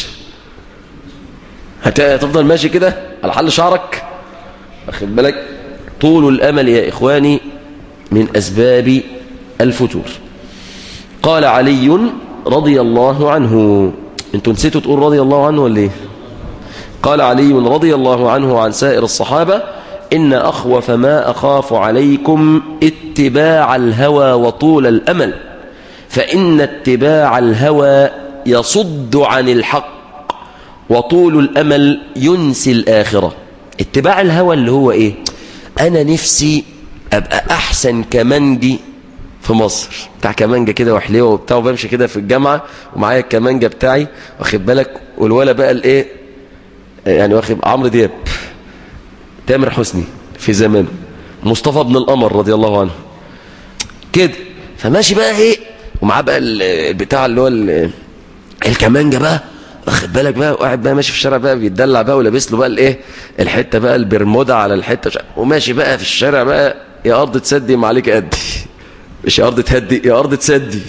S2: هتفضل ماشي كده على حل شعرك واخد بالك طول الأمل يا إخواني من أسباب الفتور قال علي رضي الله عنه انتوا نسيتوا تقول رضي الله عنه ولا ايه قال علي رضي الله عنه عن سائر الصحابة إن أخوف ما أخاف عليكم اتباع الهوى وطول الأمل فإن اتباع الهوى يصد عن الحق وطول الأمل ينسي الآخرة اتباع الهوى اللي هو إيه أنا نفسي أبقى أحسن كمانجي في مصر بتاع كمانجة كده وحليوة وبتاع وبمشي كده في الجامعة ومعايا الكمانجة بتاعي واخد بالك والولا بقى الايه يعني واخد عمرو دياب تامر حسني في زمانه مصطفى بن القمر رضي الله عنه كده فماشي بقى ايه ومعاه بقى البتاع اللي هو الكمانجة بقى واخد بالك بقى وقاعد بقى ماشي في الشارع بقى بيتدلع بقى ولابس له بقى الايه الحته بقى البرمودا على الحته وماشي بقى في الشارع بقى يا ارض تسدي ما عليك ادي مش يا ارض تهدي يا ارض تسدي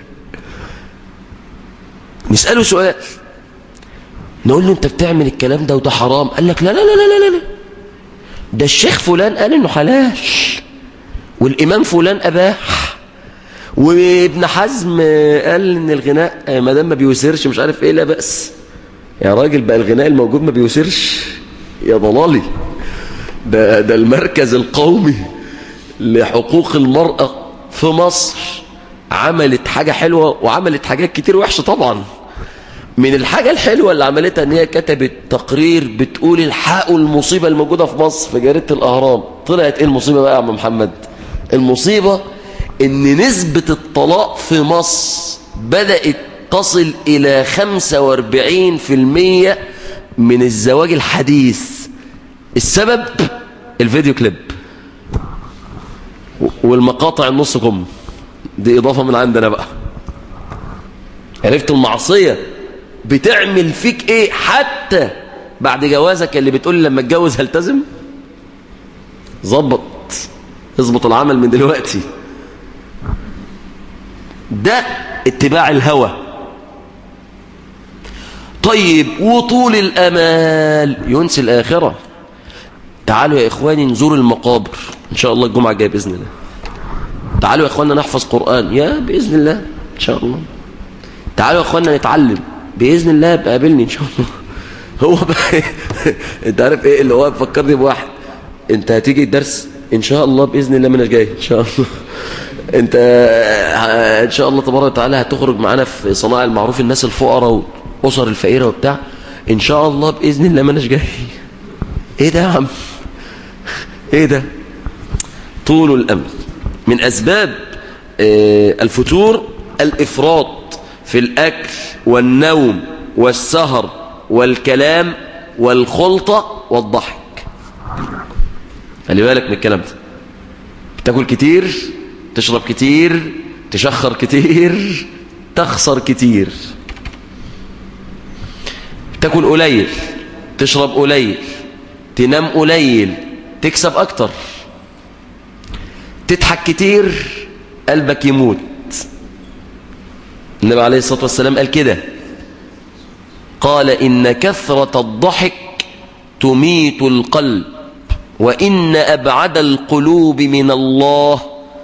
S2: نساله سؤال نقول له انت بتعمل الكلام ده وده حرام قال لك لا لا لا لا لا لا ده الشيخ فلان قال انه حلال والامام فلان اباح وابن حزم قال ان الغناء ما دام ما بيوسرش مش عارف ايه لا بأس يا راجل بقى الغناء الموجود ما بيوسرش يا ضلالي ده, ده المركز القومي لحقوق المرأة في مصر عملت حاجة حلوة وعملت حاجات كتير وحشة طبعا من الحاجة الحلوة اللي عملتها ان هي كتبت تقرير بتقول الحقوا المصيبة الموجودة في مصر في جريدة الأهرام طلعت ايه المصيبة بقى يا عم محمد المصيبة ان نسبة الطلاق في مصر بدأت تصل إلى 45% من الزواج الحديث السبب الفيديو كليب والمقاطع النص كم دي إضافة من عندنا بقى عرفت المعصية بتعمل فيك ايه حتى بعد جوازك اللي بتقول لما اتجوز هلتزم ظبط اظبط العمل من دلوقتي ده اتباع الهوى طيب وطول الامال ينسي الاخره تعالوا يا اخواني نزور المقابر ان شاء الله الجمعه الجايه باذن الله تعالوا يا اخواننا نحفظ قران يا باذن الله ان شاء الله تعالوا يا اخواننا نتعلم باذن الله يبقى قابلني ان شاء الله هو بقى انت عارف ايه اللي هو فكرني بواحد انت هتيجي الدرس ان شاء الله باذن الله من الجاي ان شاء الله انت ان شاء الله تبارك وتعالى هتخرج معانا في صناع المعروف الناس الفقراء والاسر الفقيره وبتاع ان شاء الله باذن الله ما اناش جاي ايه ده يا عم ايه ده طول الامل من اسباب الفتور الافراط في الاكل والنوم والسهر والكلام والخلطه والضحك خلي بالك من الكلام ده تاكل كتير تشرب كتير تشخر كتير تخسر كتير تاكل قليل تشرب قليل تنام قليل تكسب اكتر تضحك كتير قلبك يموت النبي عليه الصلاة والسلام قال كده قال إن كثرة الضحك تميت القلب وإن أبعد القلوب من الله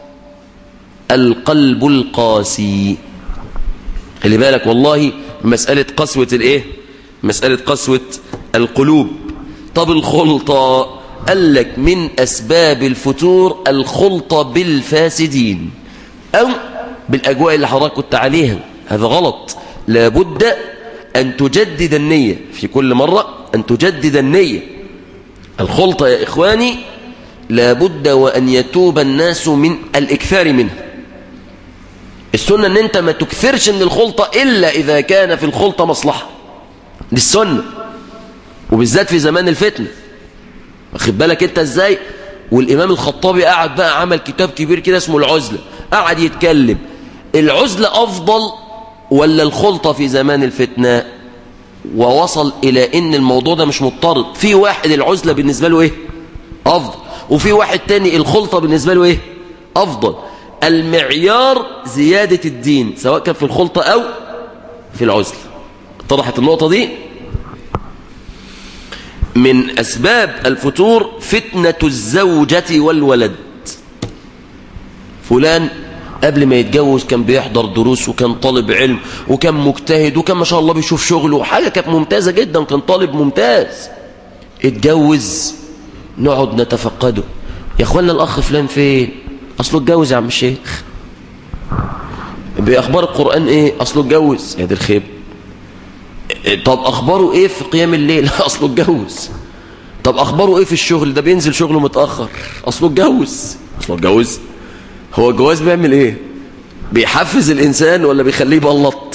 S2: القلب القاسي خلي بالك والله مسألة قسوة الايه مسألة قسوة القلوب طب الخلطة قال لك من أسباب الفتور الخلطة بالفاسدين أو بالأجواء اللي حضرتك كنت عليها هذا غلط لابد أن تجدد النية في كل مرة أن تجدد النية الخلطة يا إخواني لابد وأن يتوب الناس من الإكثار منها السنة أن أنت ما تكثرش من الخلطة إلا إذا كان في الخلطة مصلحة دي السنة وبالذات في زمان الفتنة واخد بالك أنت إزاي والإمام الخطابي قاعد بقى عمل كتاب كبير كده اسمه العزلة قاعد يتكلم العزلة أفضل ولا الخلطة في زمان الفتنة ووصل إلى إن الموضوع ده مش مضطرد في واحد العزلة بالنسبة له إيه أفضل وفي واحد تاني الخلطة بالنسبة له إيه أفضل المعيار زيادة الدين سواء كان في الخلطة أو في العزلة اتضحت النقطة دي من أسباب الفتور فتنة الزوجة والولد فلان قبل ما يتجوز كان بيحضر دروس وكان طالب علم وكان مجتهد وكان ما شاء الله بيشوف شغله وحاجة كانت ممتازة جدا وكان طالب ممتاز اتجوز نقعد نتفقده يا اخوانا الاخ فلان فين اصله اتجوز يا عم الشيخ باخبار القرآن ايه اصله اتجوز يا دي الخيب طب اخباره ايه في قيام الليل اصله اتجوز طب اخباره ايه في الشغل ده بينزل شغله متأخر اصله اتجوز اصله اتجوز هو الجواز بيعمل ايه بيحفز الانسان ولا بيخليه يبلط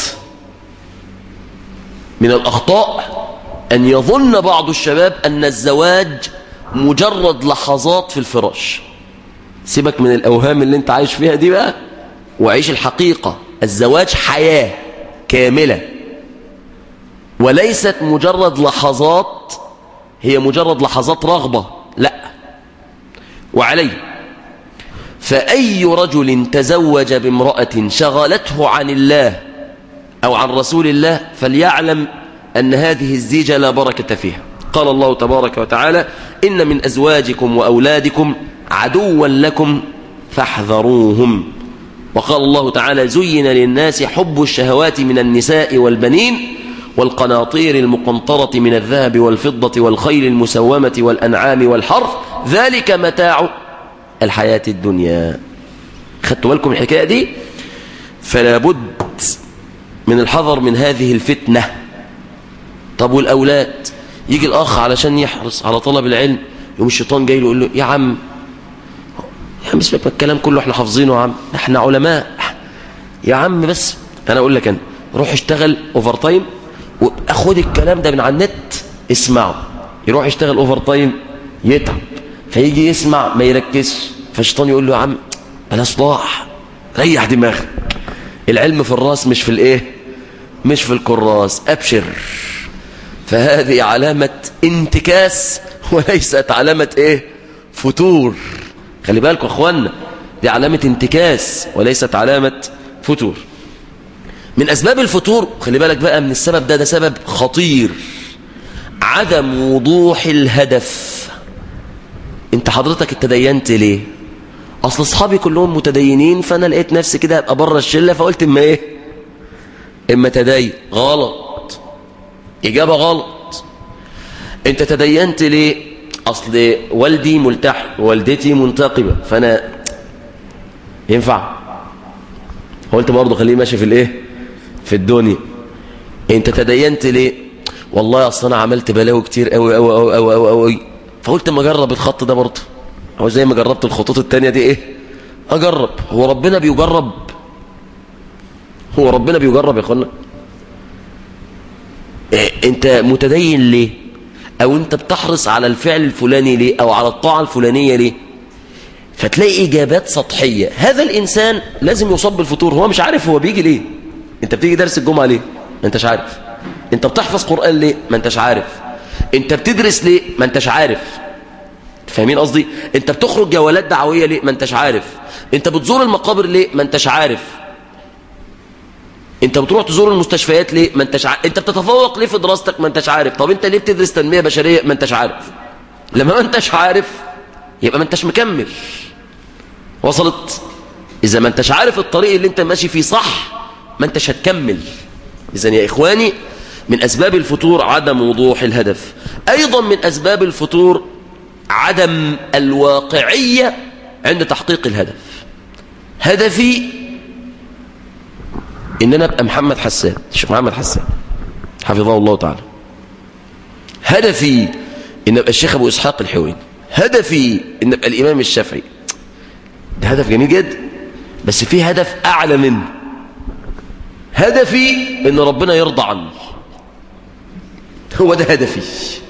S2: من الاخطاء ان يظن بعض الشباب ان الزواج مجرد لحظات في الفراش سيبك من الاوهام اللي انت عايش فيها دي بقى وعيش الحقيقة الزواج حياة كاملة وليست مجرد لحظات هي مجرد لحظات رغبة لا وعليه فأي رجل تزوج بامرأة شغلته عن الله أو عن رسول الله فليعلم أن هذه الزيجة لا بركة فيها قال الله تبارك وتعالى إن من أزواجكم وأولادكم عدوا لكم فاحذروهم وقال الله تعالى زين للناس حب الشهوات من النساء والبنين والقناطير المقنطرة من الذهب والفضة والخيل المسومة والأنعام والحرث ذلك متاع الحياة الدنيا خدتوا بالكم الحكاية دي فلا بد من الحذر من هذه الفتنة طب والأولاد يجي الأخ علشان يحرص على طلب العلم يوم الشيطان جاي له يقول له يا عم يا عم اسمك الكلام كله احنا حافظينه يا عم احنا علماء يا عم بس انا اقول لك انا روح اشتغل اوفر تايم واخد الكلام ده من على النت اسمعه يروح يشتغل اوفر تايم يتعب فيجي يسمع ما يركزش فالشيطان يقول له يا عم بلاش صلاح ريح دماغك العلم في الراس مش في الايه مش في الكراس ابشر فهذه علامة انتكاس وليست علامة ايه فتور خلي بالكم اخوانا دي علامة انتكاس وليست علامة فتور من اسباب الفتور خلي بالك بقى من السبب ده ده سبب خطير عدم وضوح الهدف انت حضرتك اتدينت ليه اصل اصحابي كلهم متدينين فانا لقيت نفسي كده ابقى بره الشله فقلت اما ايه اما تدين غلط اجابه غلط انت تدينت ليه اصل والدي ملتحي والدتي منتقبه فانا ينفع قلت برضه خليه ماشي في الايه في الدنيا انت تدينت ليه والله اصل انا عملت بلاوي كتير قوي قوي قوي قوي قوي قوي فقلت اما اجرب الخط ده برضه هو زي ما جربت الخطوط التانية دي ايه اجرب هو ربنا بيجرب هو ربنا بيجرب يا اخوانا إيه انت متدين ليه او انت بتحرص على الفعل الفلاني ليه او على الطاعة الفلانية ليه فتلاقي اجابات سطحية هذا الانسان لازم يصاب بالفطور هو مش عارف هو بيجي ليه انت بتيجي درس الجمعة ليه ما انتش عارف انت بتحفظ قرآن ليه ما انتش عارف انت بتدرس ليه ما انتش عارف فاهمين قصدي انت بتخرج جولات دعوية ليه ما انتش عارف انت بتزور المقابر ليه ما انتش عارف انت بتروح تزور المستشفيات ليه ما انتش عارف انت بتتفوق ليه في دراستك ما انتش عارف طب انت ليه بتدرس تنمية بشرية ما انتش عارف لما ما انتش عارف يبقى ما انتش مكمل وصلت اذا ما انتش عارف الطريق اللي انت ماشي فيه صح ما انتش هتكمل اذا يا اخواني من اسباب الفتور عدم وضوح الهدف ايضا من اسباب الفتور عدم الواقعية عند تحقيق الهدف هدفي ان انا ابقى محمد حسان الشيخ محمد حسان حفظه الله تعالى هدفي ان ابقى الشيخ ابو اسحاق الحويني هدفي ان ابقى الامام الشافعي ده هدف جميل جدا بس في هدف اعلى منه هدفي ان ربنا يرضى عني هو ده هدفي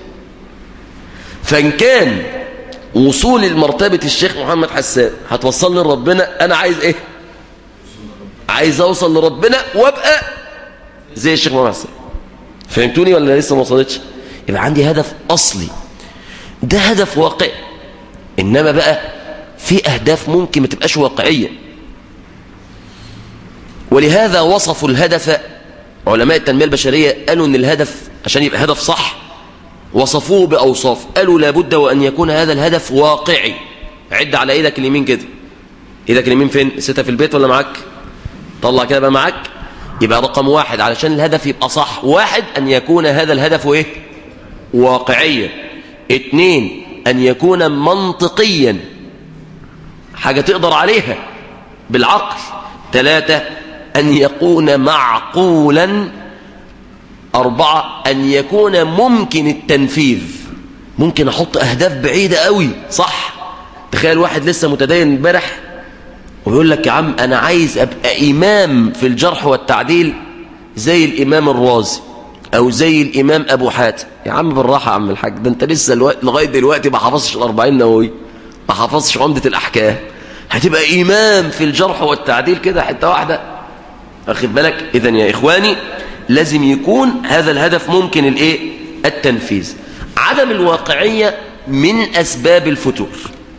S2: فان كان وصول لمرتبة الشيخ محمد حسان هتوصلني لربنا انا عايز ايه عايز اوصل لربنا وابقى زي الشيخ محمد حسان فهمتوني ولا لسه ما وصلتش يبقى عندي هدف اصلي ده هدف واقعي انما بقى في اهداف ممكن ما تبقاش واقعيه ولهذا وصفوا الهدف علماء التنميه البشريه قالوا ان الهدف عشان يبقى هدف صح وصفوه باوصاف قالوا لابد وان يكون هذا الهدف واقعي عد على ايدك اليمين كده ايدك اليمين فين ستة في البيت ولا معاك طلع كده بقى معاك يبقى رقم واحد علشان الهدف يبقى صح واحد ان يكون هذا الهدف ايه واقعيا اتنين ان يكون منطقيا حاجة تقدر عليها بالعقل ثلاثة أن يكون معقولا أربعة أن يكون ممكن التنفيذ ممكن أحط أهداف بعيدة قوي صح تخيل واحد لسه متدين امبارح ويقول لك يا عم أنا عايز أبقى إمام في الجرح والتعديل زي الإمام الرازي أو زي الإمام أبو حاتم يا عم بالراحة يا عم الحاج ده أنت لسه الوقت لغاية دلوقتي ما حفظش الأربعين نووي ما حفظش عمدة الأحكام هتبقى إمام في الجرح والتعديل كده حتة واحدة أخذ بالك إذن يا إخواني لازم يكون هذا الهدف ممكن الإيه التنفيذ عدم الواقعية من أسباب الفتور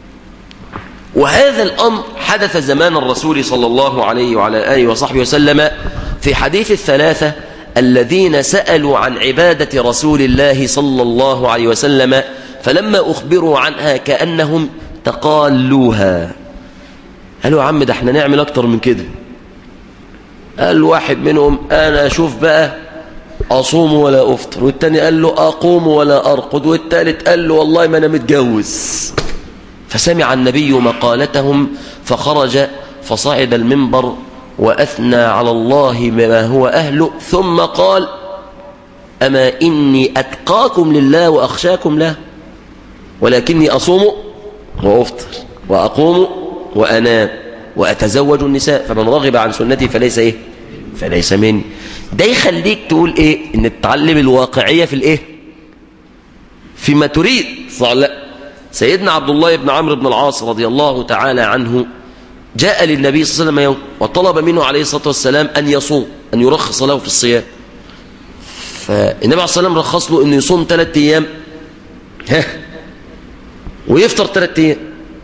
S2: وهذا الأمر حدث زمان الرسول صلى الله عليه وعلى آله وصحبه وسلم في حديث الثلاثة الذين سألوا عن عبادة رسول الله صلى الله عليه وسلم فلما أخبروا عنها كأنهم تقالوها قالوا يا عم ده احنا نعمل أكتر من كده قال واحد منهم أنا أشوف بقى أصوم ولا أفطر والتاني قال له أقوم ولا أرقد والتالت قال له والله ما أنا متجوز فسمع النبي مقالتهم فخرج فصعد المنبر وأثنى على الله بما هو أهله ثم قال أما إني أتقاكم لله وأخشاكم له ولكني أصوم وأفطر وأقوم وأنام وأتزوج النساء فمن رغب عن سنتي فليس إيه فليس مني ده يخليك تقول إيه إن تتعلم الواقعية في الإيه فيما تريد صح لا سيدنا عبد الله بن عمرو بن العاص رضي الله تعالى عنه جاء للنبي صلى الله عليه وسلم يوم وطلب منه عليه الصلاة والسلام أن يصوم أن يرخص له في الصيام فالنبي عليه الصلاة والسلام رخص له أن يصوم ثلاثة أيام ها ويفطر ثلاثة أيام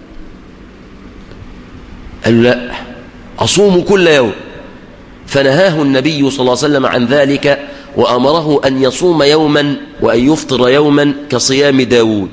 S2: قال له لا أصوم كل يوم فنهاه النبي صلى الله عليه وسلم عن ذلك وأمره أن يصوم يوما وأن يفطر يوما كصيام داود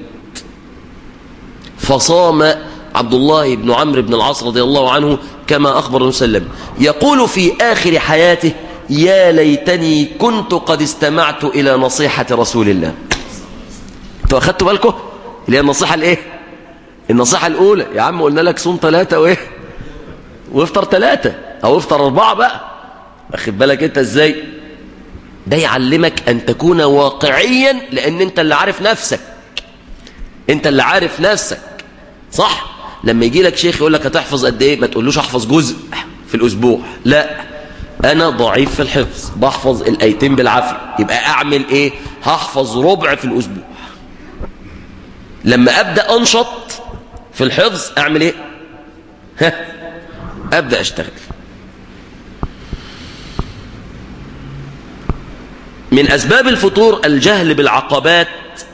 S2: فصام عبد الله بن عمرو بن العاص رضي الله عنه كما أخبر وسلم يقول في آخر حياته يا ليتني كنت قد استمعت إلى نصيحة رسول الله انتوا أخدتوا بالكم اللي هي النصيحة الإيه النصيحة الأولى يا عم قلنا لك صوم ثلاثة وإيه وافطر ثلاثة أو افطر أربعة بقى أخد بالك أنت إزاي ده يعلمك أن تكون واقعيا لأن أنت اللي عارف نفسك أنت اللي عارف نفسك صح لما يجي لك شيخ يقول لك هتحفظ قد ايه ما تقولوش احفظ جزء في الاسبوع لا انا ضعيف في الحفظ بحفظ الايتين بالعافيه يبقى اعمل ايه هحفظ ربع في الاسبوع لما ابدا انشط في الحفظ اعمل ايه ها ابدا اشتغل من اسباب الفطور الجهل بالعقبات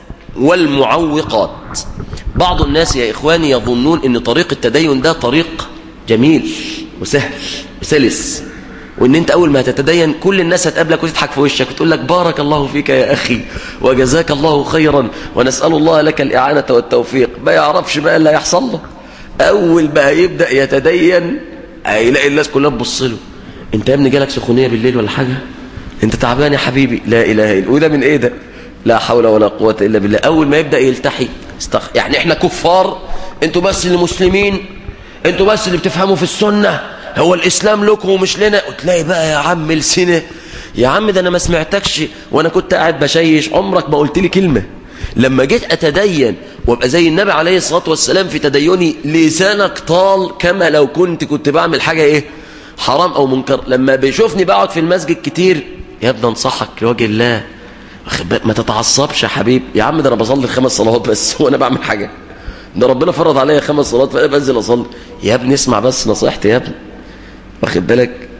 S2: والمعوقات بعض الناس يا إخواني يظنون أن طريق التدين ده طريق جميل وسهل وسلس وأن أنت أول ما تتدين كل الناس هتقابلك وتضحك في وشك وتقول لك بارك الله فيك يا أخي وجزاك الله خيرا ونسأل الله لك الإعانة والتوفيق ما يعرفش بقى اللي هيحصل له أول ما هيبدأ يتدين هيلاقي الناس كلها تبص له أنت يا ابني جالك سخونية بالليل ولا حاجة أنت تعبان يا حبيبي لا إله إلا وده من إيه ده لا حول ولا قوة إلا بالله أول ما يبدأ يلتحي استخ... يعني احنا كفار انتوا بس اللي مسلمين انتوا بس اللي بتفهموا في السنة هو الإسلام لكم ومش لنا وتلاقي بقى يا عم السنة يا عم ده أنا ما سمعتكش وأنا كنت قاعد بشيش عمرك ما قلت لي كلمة لما جيت أتدين وابقى زي النبي عليه الصلاة والسلام في تديني لسانك طال كما لو كنت كنت بعمل حاجة إيه حرام أو منكر لما بيشوفني بقعد في المسجد كتير يا ابني انصحك لوجه الله ما تتعصبش يا حبيب يا عم ده انا بصلي الخمس صلوات بس وانا بعمل حاجه ده ربنا فرض عليا خمس صلوات فانا بنزل اصلي يا ابني اسمع بس نصيحتي يا ابني واخد بالك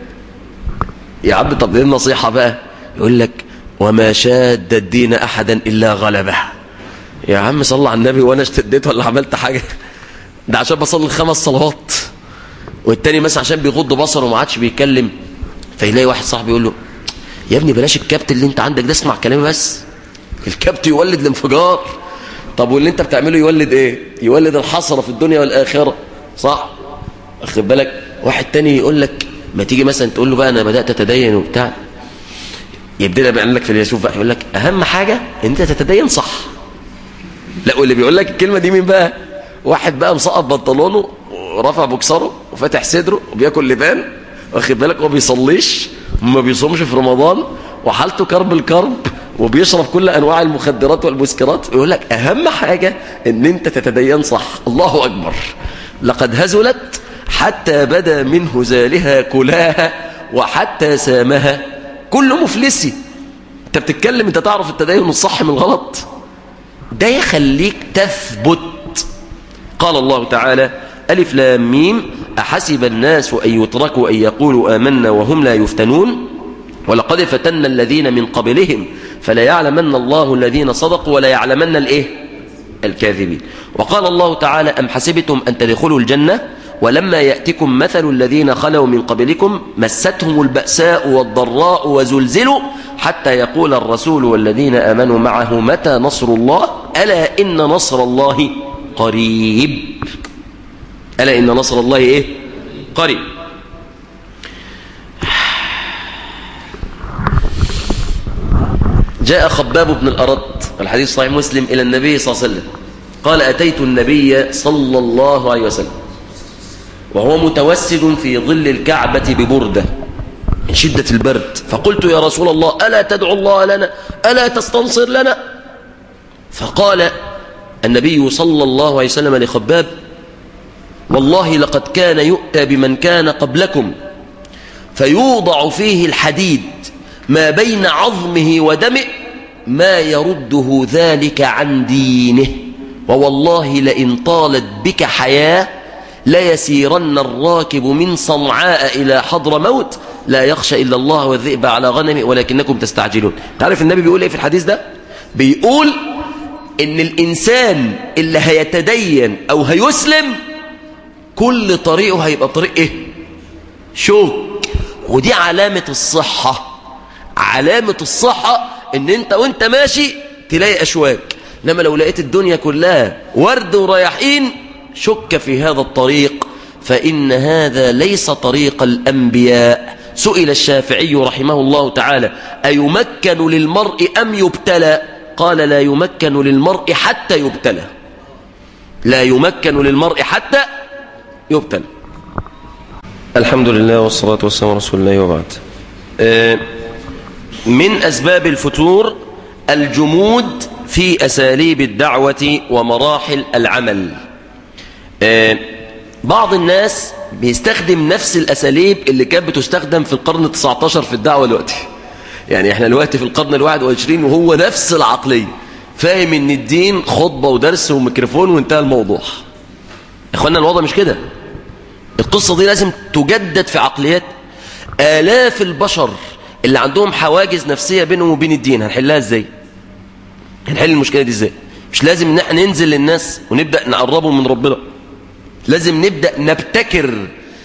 S2: يا عم طب ايه النصيحه بقى يقول لك وما شاد الدين احدا الا غلبه يا عم صلى على النبي وانا اشتديت ولا عملت حاجه ده عشان بصلي الخمس صلوات والتاني مثلا عشان بيغض بصره وما عادش بيتكلم فيلاقي واحد صاحبي يقول له يا ابني بلاش الكبت اللي انت عندك ده اسمع كلامي بس الكبت يولد الانفجار طب واللي انت بتعمله يولد ايه يولد الحسرة في الدنيا والآخرة صح واخد بالك واحد تاني يقول لك ما تيجي مثلا تقول له بقى انا بدأت اتدين وبتاع يبدأ بيعمل لك في الياسوف بقى يقول لك اهم حاجة ان انت تتدين صح لا واللي بيقول لك الكلمة دي مين بقى واحد بقى مسقط بنطلونه ورافع بوكسره وفاتح صدره وبياكل لبان واخد بالك هو بيصليش وما بيصومش في رمضان وحالته كرب الكرب وبيشرب كل انواع المخدرات والمسكرات يقول لك اهم حاجة ان انت تتدين صح الله اكبر لقد هزلت حتى بدا من هزالها كلاها وحتى سامها كل مفلسي انت بتتكلم انت تعرف التدين الصح من الغلط ده يخليك تثبت قال الله تعالى ألف لام ميم أحسب الناس أن يتركوا أن يقولوا آمنا وهم لا يفتنون ولقد فتنا الذين من قبلهم فلا يعلمن الله الذين صدقوا ولا يعلمن الإيه الكاذبين وقال الله تعالى أم حسبتم أن تدخلوا الجنة ولما يأتكم مثل الذين خلوا من قبلكم مستهم البأساء والضراء وزلزلوا حتى يقول الرسول والذين آمنوا معه متى نصر الله ألا إن نصر الله قريب ألا إن نصر الله إيه قريب جاء خباب بن الأرد الحديث صحيح مسلم إلى النبي صلى الله عليه وسلم قال أتيت النبي صلى الله عليه وسلم وهو متوسد في ظل الكعبة ببردة من شدة البرد فقلت يا رسول الله ألا تدعو الله لنا ألا تستنصر لنا فقال النبي صلى الله عليه وسلم لخباب والله لقد كان يؤتى بمن كان قبلكم فيوضع فيه الحديد ما بين عظمه ودمه ما يرده ذلك عن دينه ووالله لئن طالت بك حياة ليسيرن الراكب من صنعاء إلى حضر موت لا يخشى إلا الله والذئب على غنمه ولكنكم تستعجلون تعرف النبي بيقول إيه في الحديث ده بيقول إن الإنسان اللي هيتدين أو هيسلم كل طريقه هيبقى طريق إيه شوك ودي علامة الصحة علامة الصحة إن أنت وأنت ماشي تلاقي أشواك إنما لو لقيت الدنيا كلها ورد ورياحين شك في هذا الطريق فإن هذا ليس طريق الأنبياء سئل الشافعي رحمه الله تعالى أيمكن للمرء أم يبتلى قال لا يمكن للمرء حتى يبتلى لا يمكن للمرء حتى يبتلى الحمد لله والصلاة والسلام على رسول الله وبعد من أسباب الفتور الجمود في أساليب الدعوة ومراحل العمل بعض الناس بيستخدم نفس الأساليب اللي كانت بتستخدم في القرن التسعة عشر في الدعوة دلوقتي يعني احنا دلوقتي في القرن الواحد والعشرين وهو نفس العقلية فاهم ان الدين خطبة ودرس وميكروفون وانتهى الموضوع اخوانا الوضع مش كده القصة دي لازم تجدد في عقليات آلاف البشر اللي عندهم حواجز نفسية بينهم وبين الدين هنحلها ازاي هنحل المشكلة دي ازاي مش لازم ان احنا ننزل للناس ونبدأ نقربهم من ربنا لازم نبدأ نبتكر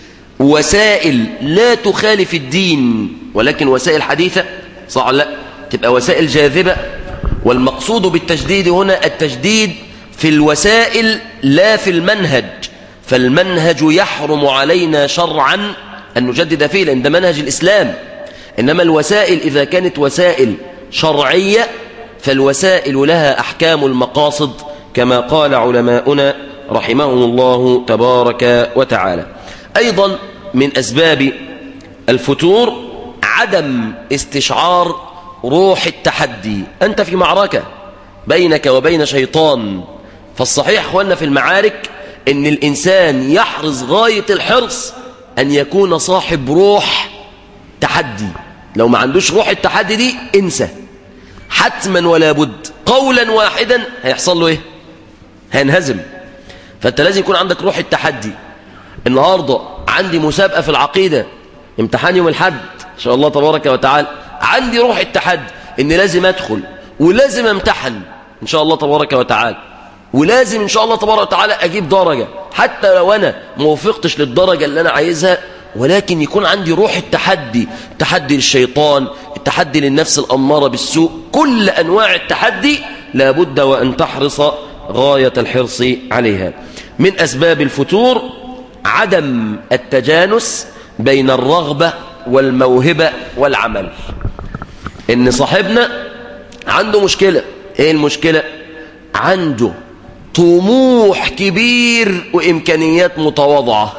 S2: وسائل لا تخالف الدين ولكن وسائل حديثة صح لا تبقى وسائل جاذبة والمقصود بالتجديد هنا التجديد في الوسائل لا في المنهج فالمنهج يحرم علينا شرعا أن نجدد فيه لأن ده منهج الإسلام إنما الوسائل إذا كانت وسائل شرعية فالوسائل لها أحكام المقاصد كما قال علماؤنا رحمهم الله تبارك وتعالى أيضا من أسباب الفتور عدم استشعار روح التحدي أنت في معركة بينك وبين شيطان فالصحيح أخوانا في المعارك أن الإنسان يحرص غاية الحرص أن يكون صاحب روح تحدي لو ما عندوش روح التحدي دي انسى حتما ولا بد قولا واحدا هيحصل له ايه هينهزم فانت لازم يكون عندك روح التحدي النهاردة عندي مسابقة في العقيدة امتحان يوم الحد ان شاء الله تبارك وتعالى عندي روح التحدي ان لازم ادخل ولازم امتحن ان شاء الله تبارك وتعالى ولازم ان شاء الله تبارك وتعالى اجيب درجة حتى لو انا ما وفقتش للدرجة اللي انا عايزها ولكن يكون عندي روح التحدي التحدي للشيطان التحدي للنفس الأمارة بالسوء كل أنواع التحدي لابد وأن تحرص غاية الحرص عليها من أسباب الفتور عدم التجانس بين الرغبة والموهبة والعمل إن صاحبنا عنده مشكلة إيه المشكلة عنده طموح كبير وإمكانيات متواضعة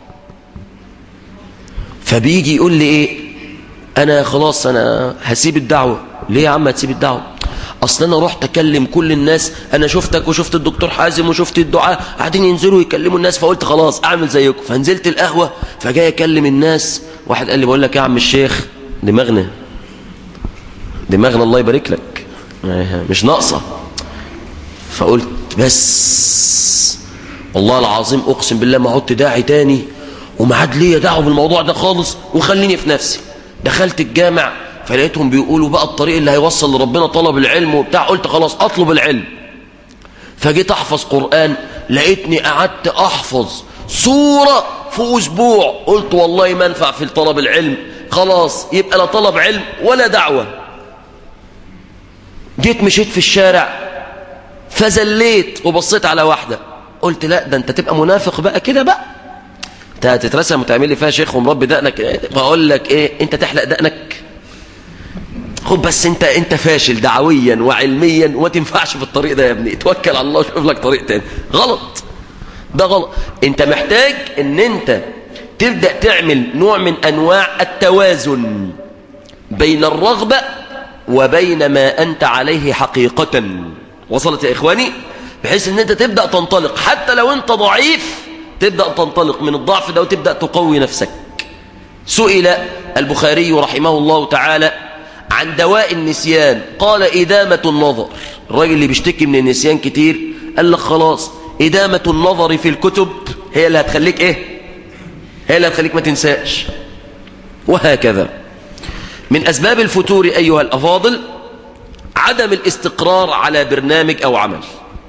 S2: فبيجي يقول لي ايه انا خلاص انا هسيب الدعوة ليه يا عم هتسيب الدعوة اصل انا رحت اكلم كل الناس انا شفتك وشفت الدكتور حازم وشفت الدعاء قاعدين ينزلوا يكلموا الناس فقلت خلاص اعمل زيكم فنزلت القهوة فجاي اكلم الناس واحد قال لي بقول لك يا عم الشيخ دماغنا دماغنا الله يبارك لك مش ناقصة فقلت بس والله العظيم اقسم بالله ما عدت داعي تاني وما عاد ليا دعوه بالموضوع ده خالص وخليني في نفسي دخلت الجامع فلقيتهم بيقولوا بقى الطريق اللي هيوصل لربنا طلب العلم وبتاع قلت خلاص اطلب العلم فجيت احفظ قرآن لقيتني قعدت احفظ سورة في اسبوع قلت والله ما انفع في طلب العلم خلاص يبقى لا طلب علم ولا دعوة جيت مشيت في الشارع فزليت وبصيت على واحدة قلت لا ده انت تبقى منافق بقى كده بقى انت هتترسم وتعمل لي فيها شيخ ومربي دقنك بقول لك ايه انت تحلق دقنك خد بس انت انت فاشل دعويا وعلميا وما تنفعش في الطريق ده يا ابني توكل على الله وشوف لك طريق تاني غلط ده غلط انت محتاج ان انت تبدأ تعمل نوع من أنواع التوازن بين الرغبة وبين ما أنت عليه حقيقة وصلت يا إخواني بحيث أن أنت تبدأ تنطلق حتى لو أنت ضعيف تبدأ تنطلق من الضعف ده وتبدأ تقوي نفسك سئل البخاري رحمه الله تعالى عن دواء النسيان قال إدامة النظر الراجل اللي بيشتكي من النسيان كتير قال لك خلاص إدامة النظر في الكتب هي اللي هتخليك إيه هي اللي هتخليك ما تنساش وهكذا من أسباب الفتور أيها الأفاضل عدم الاستقرار على برنامج أو عمل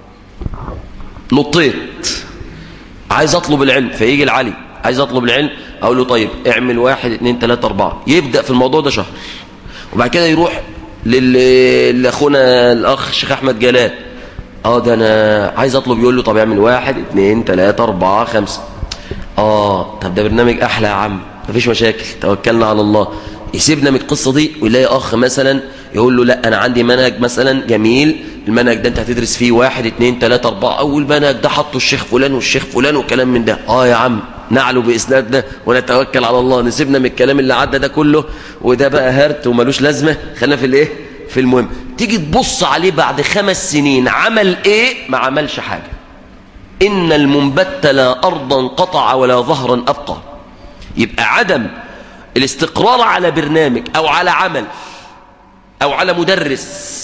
S2: نطيت عايز أطلب العلم فيجي العلي عايز أطلب العلم أقول له طيب اعمل واحد اتنين تلاتة أربعة يبدأ في الموضوع ده شهر وبعد كده يروح لل- لأخونا الأخ شيخ أحمد جلال اه ده أنا عايز أطلب يقول له طب اعمل واحد اتنين تلاتة أربعة خمسة اه طب ده برنامج أحلى يا عم مفيش مشاكل توكلنا على الله يسيبنا من القصة دي ويلاقي أخ مثلا يقول له لا أنا عندي منهج مثلا جميل المنهج ده أنت هتدرس فيه واحد اتنين تلاتة أربعة أول منهج ده حطه الشيخ فلان والشيخ فلان وكلام من ده اه يا عم نعلو بإسنادنا ونتوكل على الله نسيبنا من الكلام اللي عدى ده كله وده بقى هرت وملوش لازمة خلينا في الإيه في المهم تيجي تبص عليه بعد خمس سنين عمل إيه ما عملش حاجة إن المنبت لا أرضا قطع ولا ظهرا أبقى يبقى عدم الاستقرار على برنامج أو على عمل أو على مدرس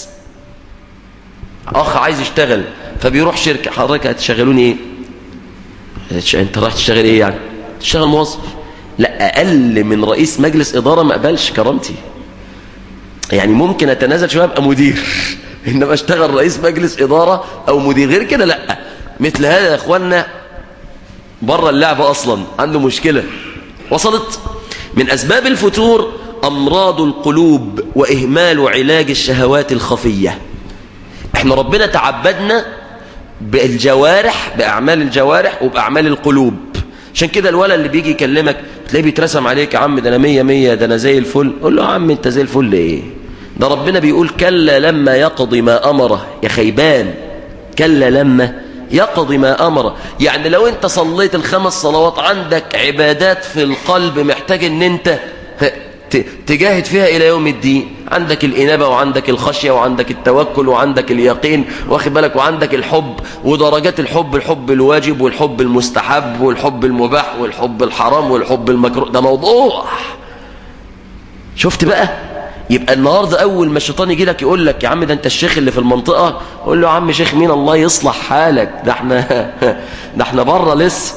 S2: أخ عايز يشتغل فبيروح شركة حضرتك هتشغلوني إيه هتش- أنت رايح تشتغل إيه يعني تشتغل موظف لا أقل من رئيس مجلس إدارة ما أقبلش كرامتي يعني ممكن أتنازل شوية أبقى مدير إنما أشتغل رئيس مجلس إدارة أو مدير غير كده لا مثل هذا يا إخواننا بره اللعبة أصلا عنده مشكلة وصلت من أسباب الفتور أمراض القلوب وإهمال علاج الشهوات الخفية احنا ربنا تعبدنا بالجوارح بأعمال الجوارح وبأعمال القلوب عشان كده الولد اللي بيجي يكلمك تلاقيه بيترسم عليك يا عم ده انا مية مية ده انا زي الفل قول له يا عم انت زي الفل ايه ده ربنا بيقول كلا لما يقضي ما امره يا خيبان كلا لما يقضي ما امره يعني لو انت صليت الخمس صلوات عندك عبادات في القلب محتاج ان انت ت- تجاهد فيها إلى يوم الدين عندك الإنابة وعندك الخشية وعندك التوكل وعندك اليقين واخد بالك وعندك الحب ودرجات الحب الحب الواجب والحب المستحب والحب المباح والحب الحرام والحب المكروه ده موضوع شفت بقى يبقى النهاردة أول ما الشيطان يجي لك يقول لك يا عم ده أنت الشيخ اللي في المنطقة قول له يا عم شيخ مين الله يصلح حالك ده احنا ده احنا بره لسه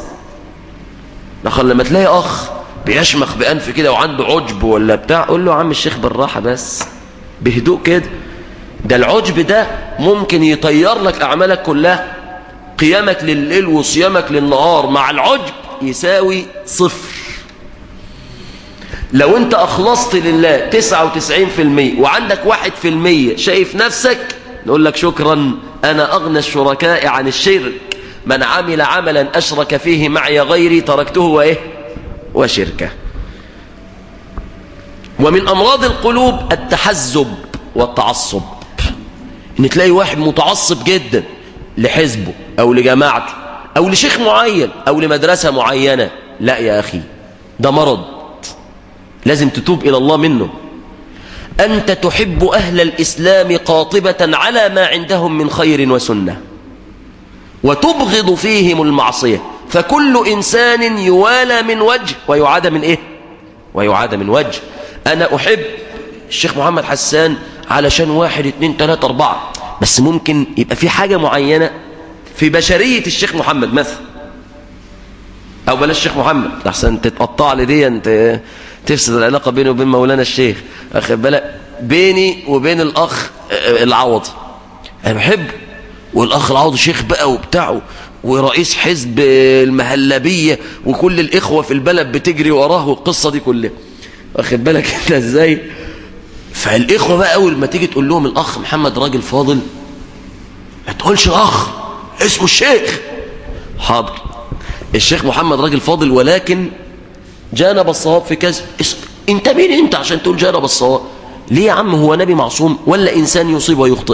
S2: لكن لما تلاقي أخ بيشمخ بأنف كده وعنده عجب ولا بتاع قول له يا عم الشيخ بالراحة بس بهدوء كده ده العجب ده ممكن يطير لك أعمالك كلها قيامك لليل وصيامك للنهار مع العجب يساوي صفر لو انت أخلصت لله 99% وعندك 1% شايف نفسك نقول لك شكرا أنا أغنى الشركاء عن الشرك من عمل عملا أشرك فيه معي غيري تركته وإيه وشركه ومن أمراض القلوب التحزب والتعصب إن تلاقي واحد متعصب جدا لحزبه أو لجماعته أو لشيخ معين أو لمدرسة معينة لا يا أخي ده مرض لازم تتوب إلى الله منه أنت تحب أهل الإسلام قاطبة على ما عندهم من خير وسنة وتبغض فيهم المعصية فكل إنسان يوالى من وجه ويعاد من إيه ويعاد من وجه أنا أحب الشيخ محمد حسان علشان واحد اتنين تلاتة أربعة بس ممكن يبقى في حاجة معينة في بشرية الشيخ محمد مثلا أو بلاش الشيخ محمد أحسن تتقطع لي دي أنت تفسد العلاقة بيني وبين مولانا الشيخ أخد بالك بيني وبين الأخ العوضي أنا بحبه والأخ العوضي شيخ بقى وبتاعه ورئيس حزب المهلبية وكل الإخوة في البلد بتجري وراه والقصة دي كلها واخد بالك انت ازاي فالإخوة بقى أول ما تيجي تقول لهم الأخ محمد راجل فاضل ما تقولش أخ اسمه الشيخ حاضر الشيخ محمد راجل فاضل ولكن جانب الصواب في كذا اسم انت مين انت عشان تقول جانب الصواب ليه يا عم هو نبي معصوم ولا إنسان يصيب ويخطئ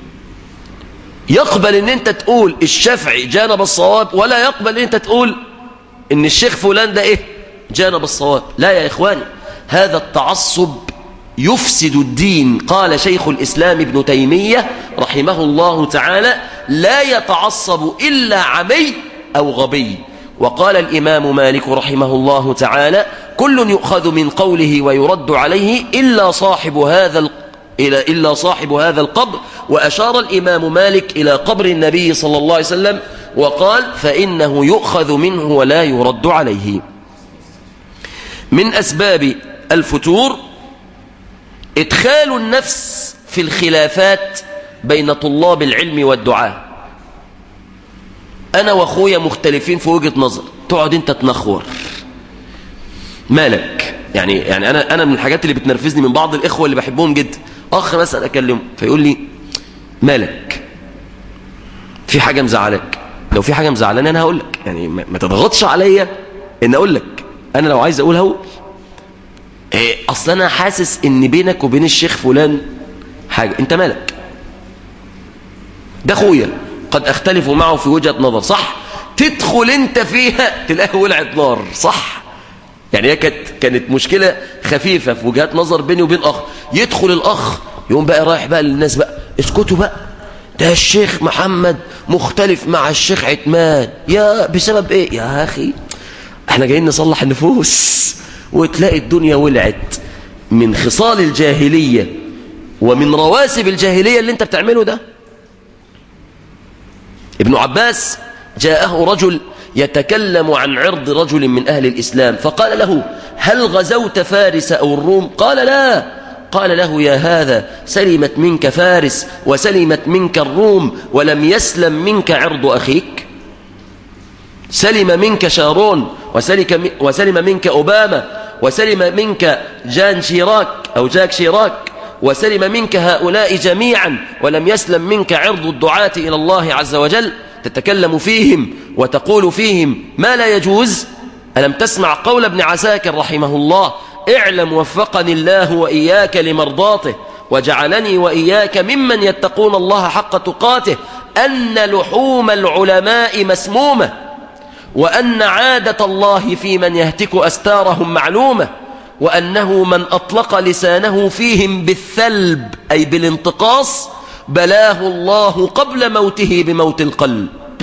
S2: يقبل ان انت تقول الشافعي جانب الصواب ولا يقبل ان انت تقول ان الشيخ فلان ده ايه جانب الصواب لا يا إخواني هذا التعصب يفسد الدين قال شيخ الإسلام ابن تيمية رحمه الله تعالى لا يتعصب إلا عمي أو غبي وقال الإمام مالك رحمه الله تعالى كل يؤخذ من قوله ويرد عليه إلا صاحب هذا إلا صاحب هذا القبر وأشار الإمام مالك إلى قبر النبي صلى الله عليه وسلم وقال فإنه يؤخذ منه ولا يرد عليه من أسباب الفتور إدخال النفس في الخلافات بين طلاب العلم والدعاء أنا وأخويا مختلفين في وجهة نظر تقعد أنت تنخور مالك يعني يعني أنا أنا من الحاجات اللي بتنرفزني من بعض الإخوة اللي بحبهم جدا أخ مثلا أكلمه فيقول لي مالك في حاجة مزعلك لو في حاجة مزعلاني أنا هقول لك يعني ما تضغطش عليا إن أقول لك أنا لو عايز أقول هقول إيه أصل أنا حاسس إن بينك وبين الشيخ فلان حاجة أنت مالك ده أخويا قد أختلف معه في وجهة نظر صح تدخل أنت فيها تلاقي ولعت نار صح يعني هي كانت كانت مشكلة خفيفة في وجهات نظر بيني وبين أخ يدخل الأخ يقوم بقى رايح بقى للناس بقى اسكتوا بقى ده الشيخ محمد مختلف مع الشيخ عثمان يا بسبب ايه يا أخي احنا جايين نصلح النفوس وتلاقي الدنيا ولعت من خصال الجاهلية ومن رواسب الجاهلية اللي انت بتعمله ده ابن عباس جاءه رجل يتكلم عن عرض رجل من أهل الإسلام فقال له هل غزوت فارس أو الروم قال لا قال له يا هذا سلمت منك فارس وسلمت منك الروم ولم يسلم منك عرض أخيك سلم منك شارون وسلم منك أوباما وسلم منك جان شيراك أو جاك شيراك وسلم منك هؤلاء جميعا ولم يسلم منك عرض الدعاة إلى الله عز وجل تتكلم فيهم وتقول فيهم ما لا يجوز ألم تسمع قول ابن عساكر رحمه الله اعلم وفقني الله وإياك لمرضاته وجعلني وإياك ممن يتقون الله حق تقاته أن لحوم العلماء مسمومة وأن عادة الله في من يهتك أستارهم معلومة وأنه من أطلق لسانه فيهم بالثلب أي بالانتقاص بلاه الله قبل موته بموت القلب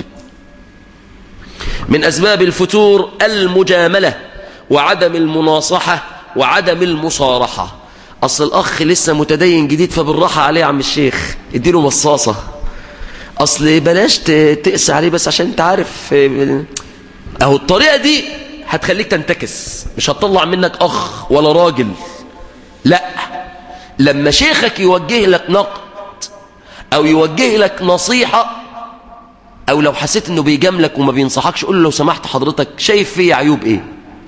S2: من أسباب الفتور المجاملة وعدم المناصحة وعدم المصارحة أصل الأخ لسه متدين جديد فبالراحة عليه عم الشيخ اديله مصاصة أصل بلاش تقسى عليه بس عشان انت عارف أهو الطريقة دي هتخليك تنتكس مش هتطلع منك أخ ولا راجل لا لما شيخك يوجه لك نقد أو يوجه لك نصيحة أو لو حسيت أنه بيجاملك وما بينصحكش قول له لو سمحت حضرتك شايف فيه عيوب إيه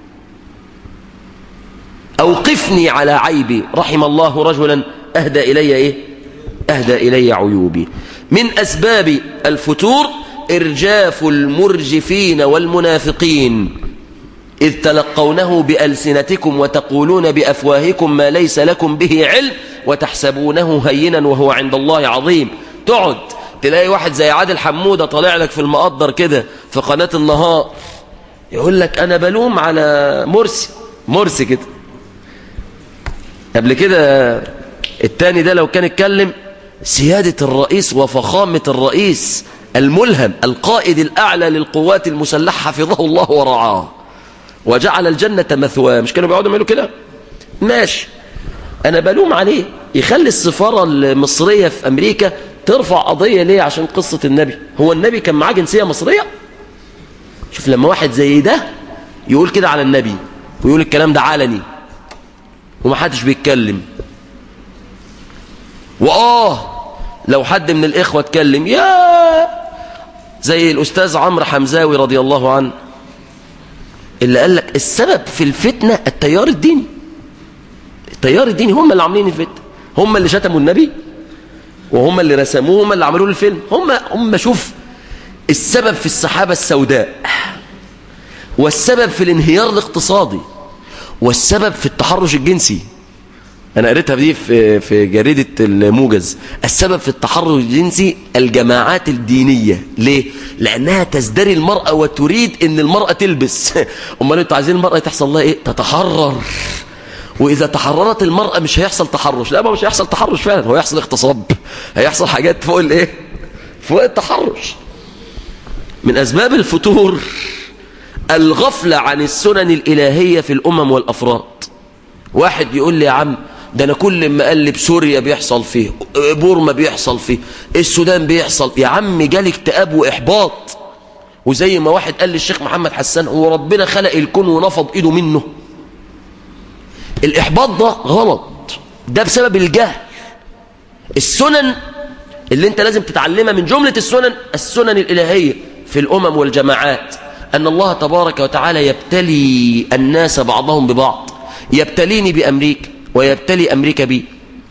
S2: أوقفني على عيبي رحم الله رجلا أهدى إلي إيه أهدى إلي عيوبي من أسباب الفتور إرجاف المرجفين والمنافقين إذ تلقونه بألسنتكم وتقولون بأفواهكم ما ليس لكم به علم وتحسبونه هينا وهو عند الله عظيم تقعد تلاقي واحد زي عادل حمودة طالع لك في المقدر كده في قناة النهار يقول لك أنا بلوم على مرسي مرسي كده قبل كده التاني ده لو كان اتكلم سيادة الرئيس وفخامة الرئيس الملهم القائد الأعلى للقوات المسلحة حفظه الله ورعاه وجعل الجنة مثواه مش كانوا بيقعدوا يعملوا كده ماشي أنا بلوم عليه يخلي السفارة المصرية في أمريكا ترفع قضية ليه عشان قصة النبي هو النبي كان معاه جنسية مصرية شوف لما واحد زي ده يقول كده على النبي ويقول الكلام ده علني ومحدش بيتكلم وآه لو حد من الإخوة اتكلم يا زي الأستاذ عمرو حمزاوي رضي الله عنه اللي قال لك السبب في الفتنة التيار الديني التيار الديني هم اللي عاملين الفتنة هم اللي شتموا النبي وهم اللي رسموه هم اللي عملوا له الفيلم هم هم شوف السبب في السحابة السوداء والسبب في الانهيار الاقتصادي والسبب في التحرش الجنسي أنا قريتها دي في, في جريدة الموجز السبب في التحرش الجنسي الجماعات الدينية ليه؟ لأنها تزدري المرأة وتريد أن المرأة تلبس أمال أنتوا عايزين المرأة تحصل لها إيه؟ تتحرر وإذا تحررت المرأة مش هيحصل تحرش لا ما مش هيحصل تحرش فعلا هو يحصل اغتصاب هيحصل حاجات فوق الإيه؟ فوق التحرش من أسباب الفتور الغفلة عن السنن الإلهية في الأمم والأفراد واحد يقول لي يا عم ده أنا كل ما أقلب سوريا بيحصل فيه بورما بيحصل فيه السودان بيحصل يا عم جالي اكتئاب وإحباط وزي ما واحد قال للشيخ محمد حسان هو ربنا خلق الكون ونفض إيده منه الإحباط ده غلط ده بسبب الجهل السنن اللي انت لازم تتعلمها من جملة السنن السنن الإلهية في الأمم والجماعات أن الله تبارك وتعالى يبتلي الناس بعضهم ببعض يبتليني بأمريكا ويبتلي أمريكا بي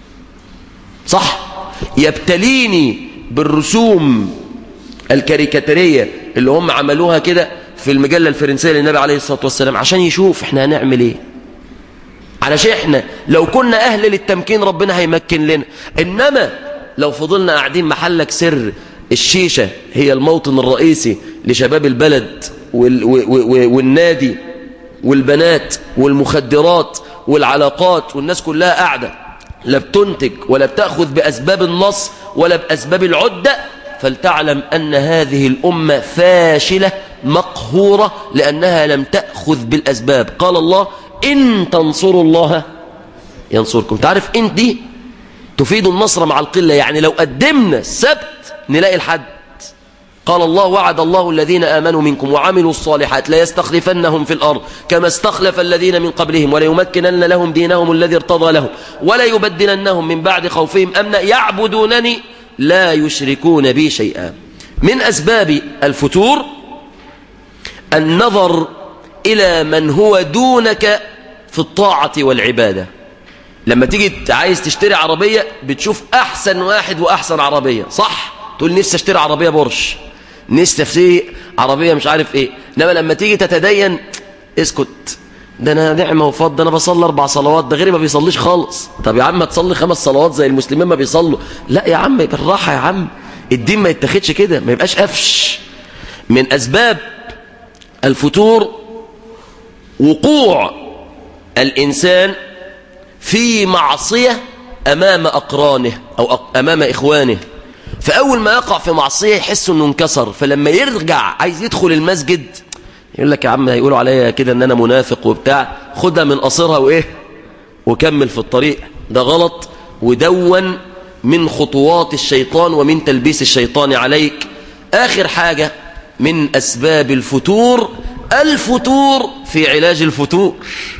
S2: صح يبتليني بالرسوم الكاريكاتيرية اللي هم عملوها كده في المجلة الفرنسية للنبي عليه الصلاة والسلام عشان يشوف احنا هنعمل ايه علشان احنا لو كنا أهل للتمكين ربنا هيمكن لنا إنما لو فضلنا قاعدين محلك سر الشيشة هي الموطن الرئيسي لشباب البلد وال والنادي والبنات والمخدرات والعلاقات والناس كلها قاعدة لا بتنتج ولا بتأخذ بأسباب النص ولا بأسباب العدة فلتعلم أن هذه الأمة فاشلة مقهورة لأنها لم تأخذ بالأسباب قال الله إن تنصروا الله ينصركم تعرف إن دي تفيد النصر مع القلة يعني لو قدمنا السبت نلاقي الحد قال الله وعد الله الذين آمنوا منكم وعملوا الصالحات لا يستخلفنهم في الأرض كما استخلف الذين من قبلهم وليمكنن لهم دينهم الذي ارتضى لهم ولا يبدلنهم من بعد خوفهم أمنا يعبدونني لا يشركون بي شيئا من أسباب الفتور النظر إلى من هو دونك في الطاعة والعبادة لما تيجي عايز تشتري عربية بتشوف أحسن واحد وأحسن عربية صح؟ تقول نفسي اشتري عربية بورش نفسي اشتري عربية مش عارف ايه انما لما تيجي تتدين اسكت ده انا نعمة وفضل ده انا بصلي اربع صلوات ده غيري ما بيصليش خالص طب يا عم تصلي خمس صلوات زي المسلمين ما بيصلوا لا يا عم بالراحة يا عم الدين ما يتاخدش كده ما يبقاش قفش من اسباب الفتور وقوع الانسان في معصية امام اقرانه او امام اخوانه فأول ما يقع في معصية يحس أنه انكسر فلما يرجع عايز يدخل المسجد يقول لك يا عم هيقولوا عليا كده أن أنا منافق وبتاع خدها من قصرها وإيه وكمل في الطريق ده غلط ودون من خطوات الشيطان ومن تلبيس الشيطان عليك آخر حاجة من أسباب الفتور الفتور في علاج الفتور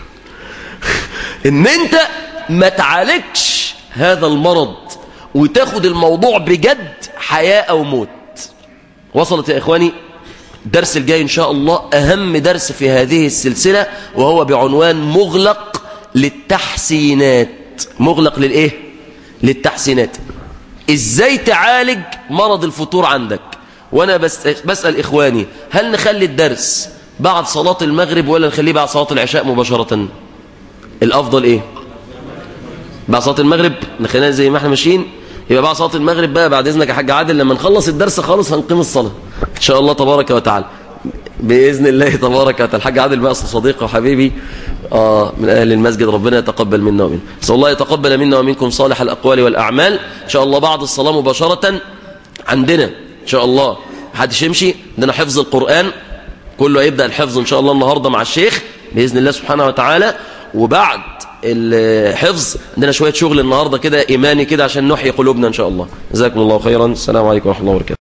S2: ان انت ما تعالجش هذا المرض وتاخد الموضوع بجد حياة أو موت وصلت يا إخواني الدرس الجاي إن شاء الله أهم درس في هذه السلسلة وهو بعنوان مغلق للتحسينات مغلق للإيه؟ للتحسينات إزاي تعالج مرض الفتور عندك وأنا بس بسأل إخواني هل نخلي الدرس بعد صلاة المغرب ولا نخليه بعد صلاة العشاء مباشرة الأفضل إيه بعد صلاة المغرب نخلينا زي ما احنا ماشيين يبقى بعد صلاة المغرب بقى بعد إذنك يا حاج عادل لما نخلص الدرس خالص هنقيم الصلاة إن شاء الله تبارك وتعالى بإذن الله تبارك وتعالى الحاج عادل بقى صديقي وحبيبي آه من أهل المسجد ربنا يتقبل منا ومنه نسأل الله يتقبل منا ومنكم صالح الأقوال والأعمال إن شاء الله بعد الصلاة مباشرة عندنا إن شاء الله محدش يمشي عندنا حفظ القرآن كله هيبدأ الحفظ إن شاء الله النهاردة مع الشيخ بإذن الله سبحانه وتعالى وبعد الحفظ عندنا شوية شغل النهاردة كده إيماني كده عشان نحيي قلوبنا إن شاء الله جزاكم الله خيرا السلام عليكم ورحمة الله وبركاته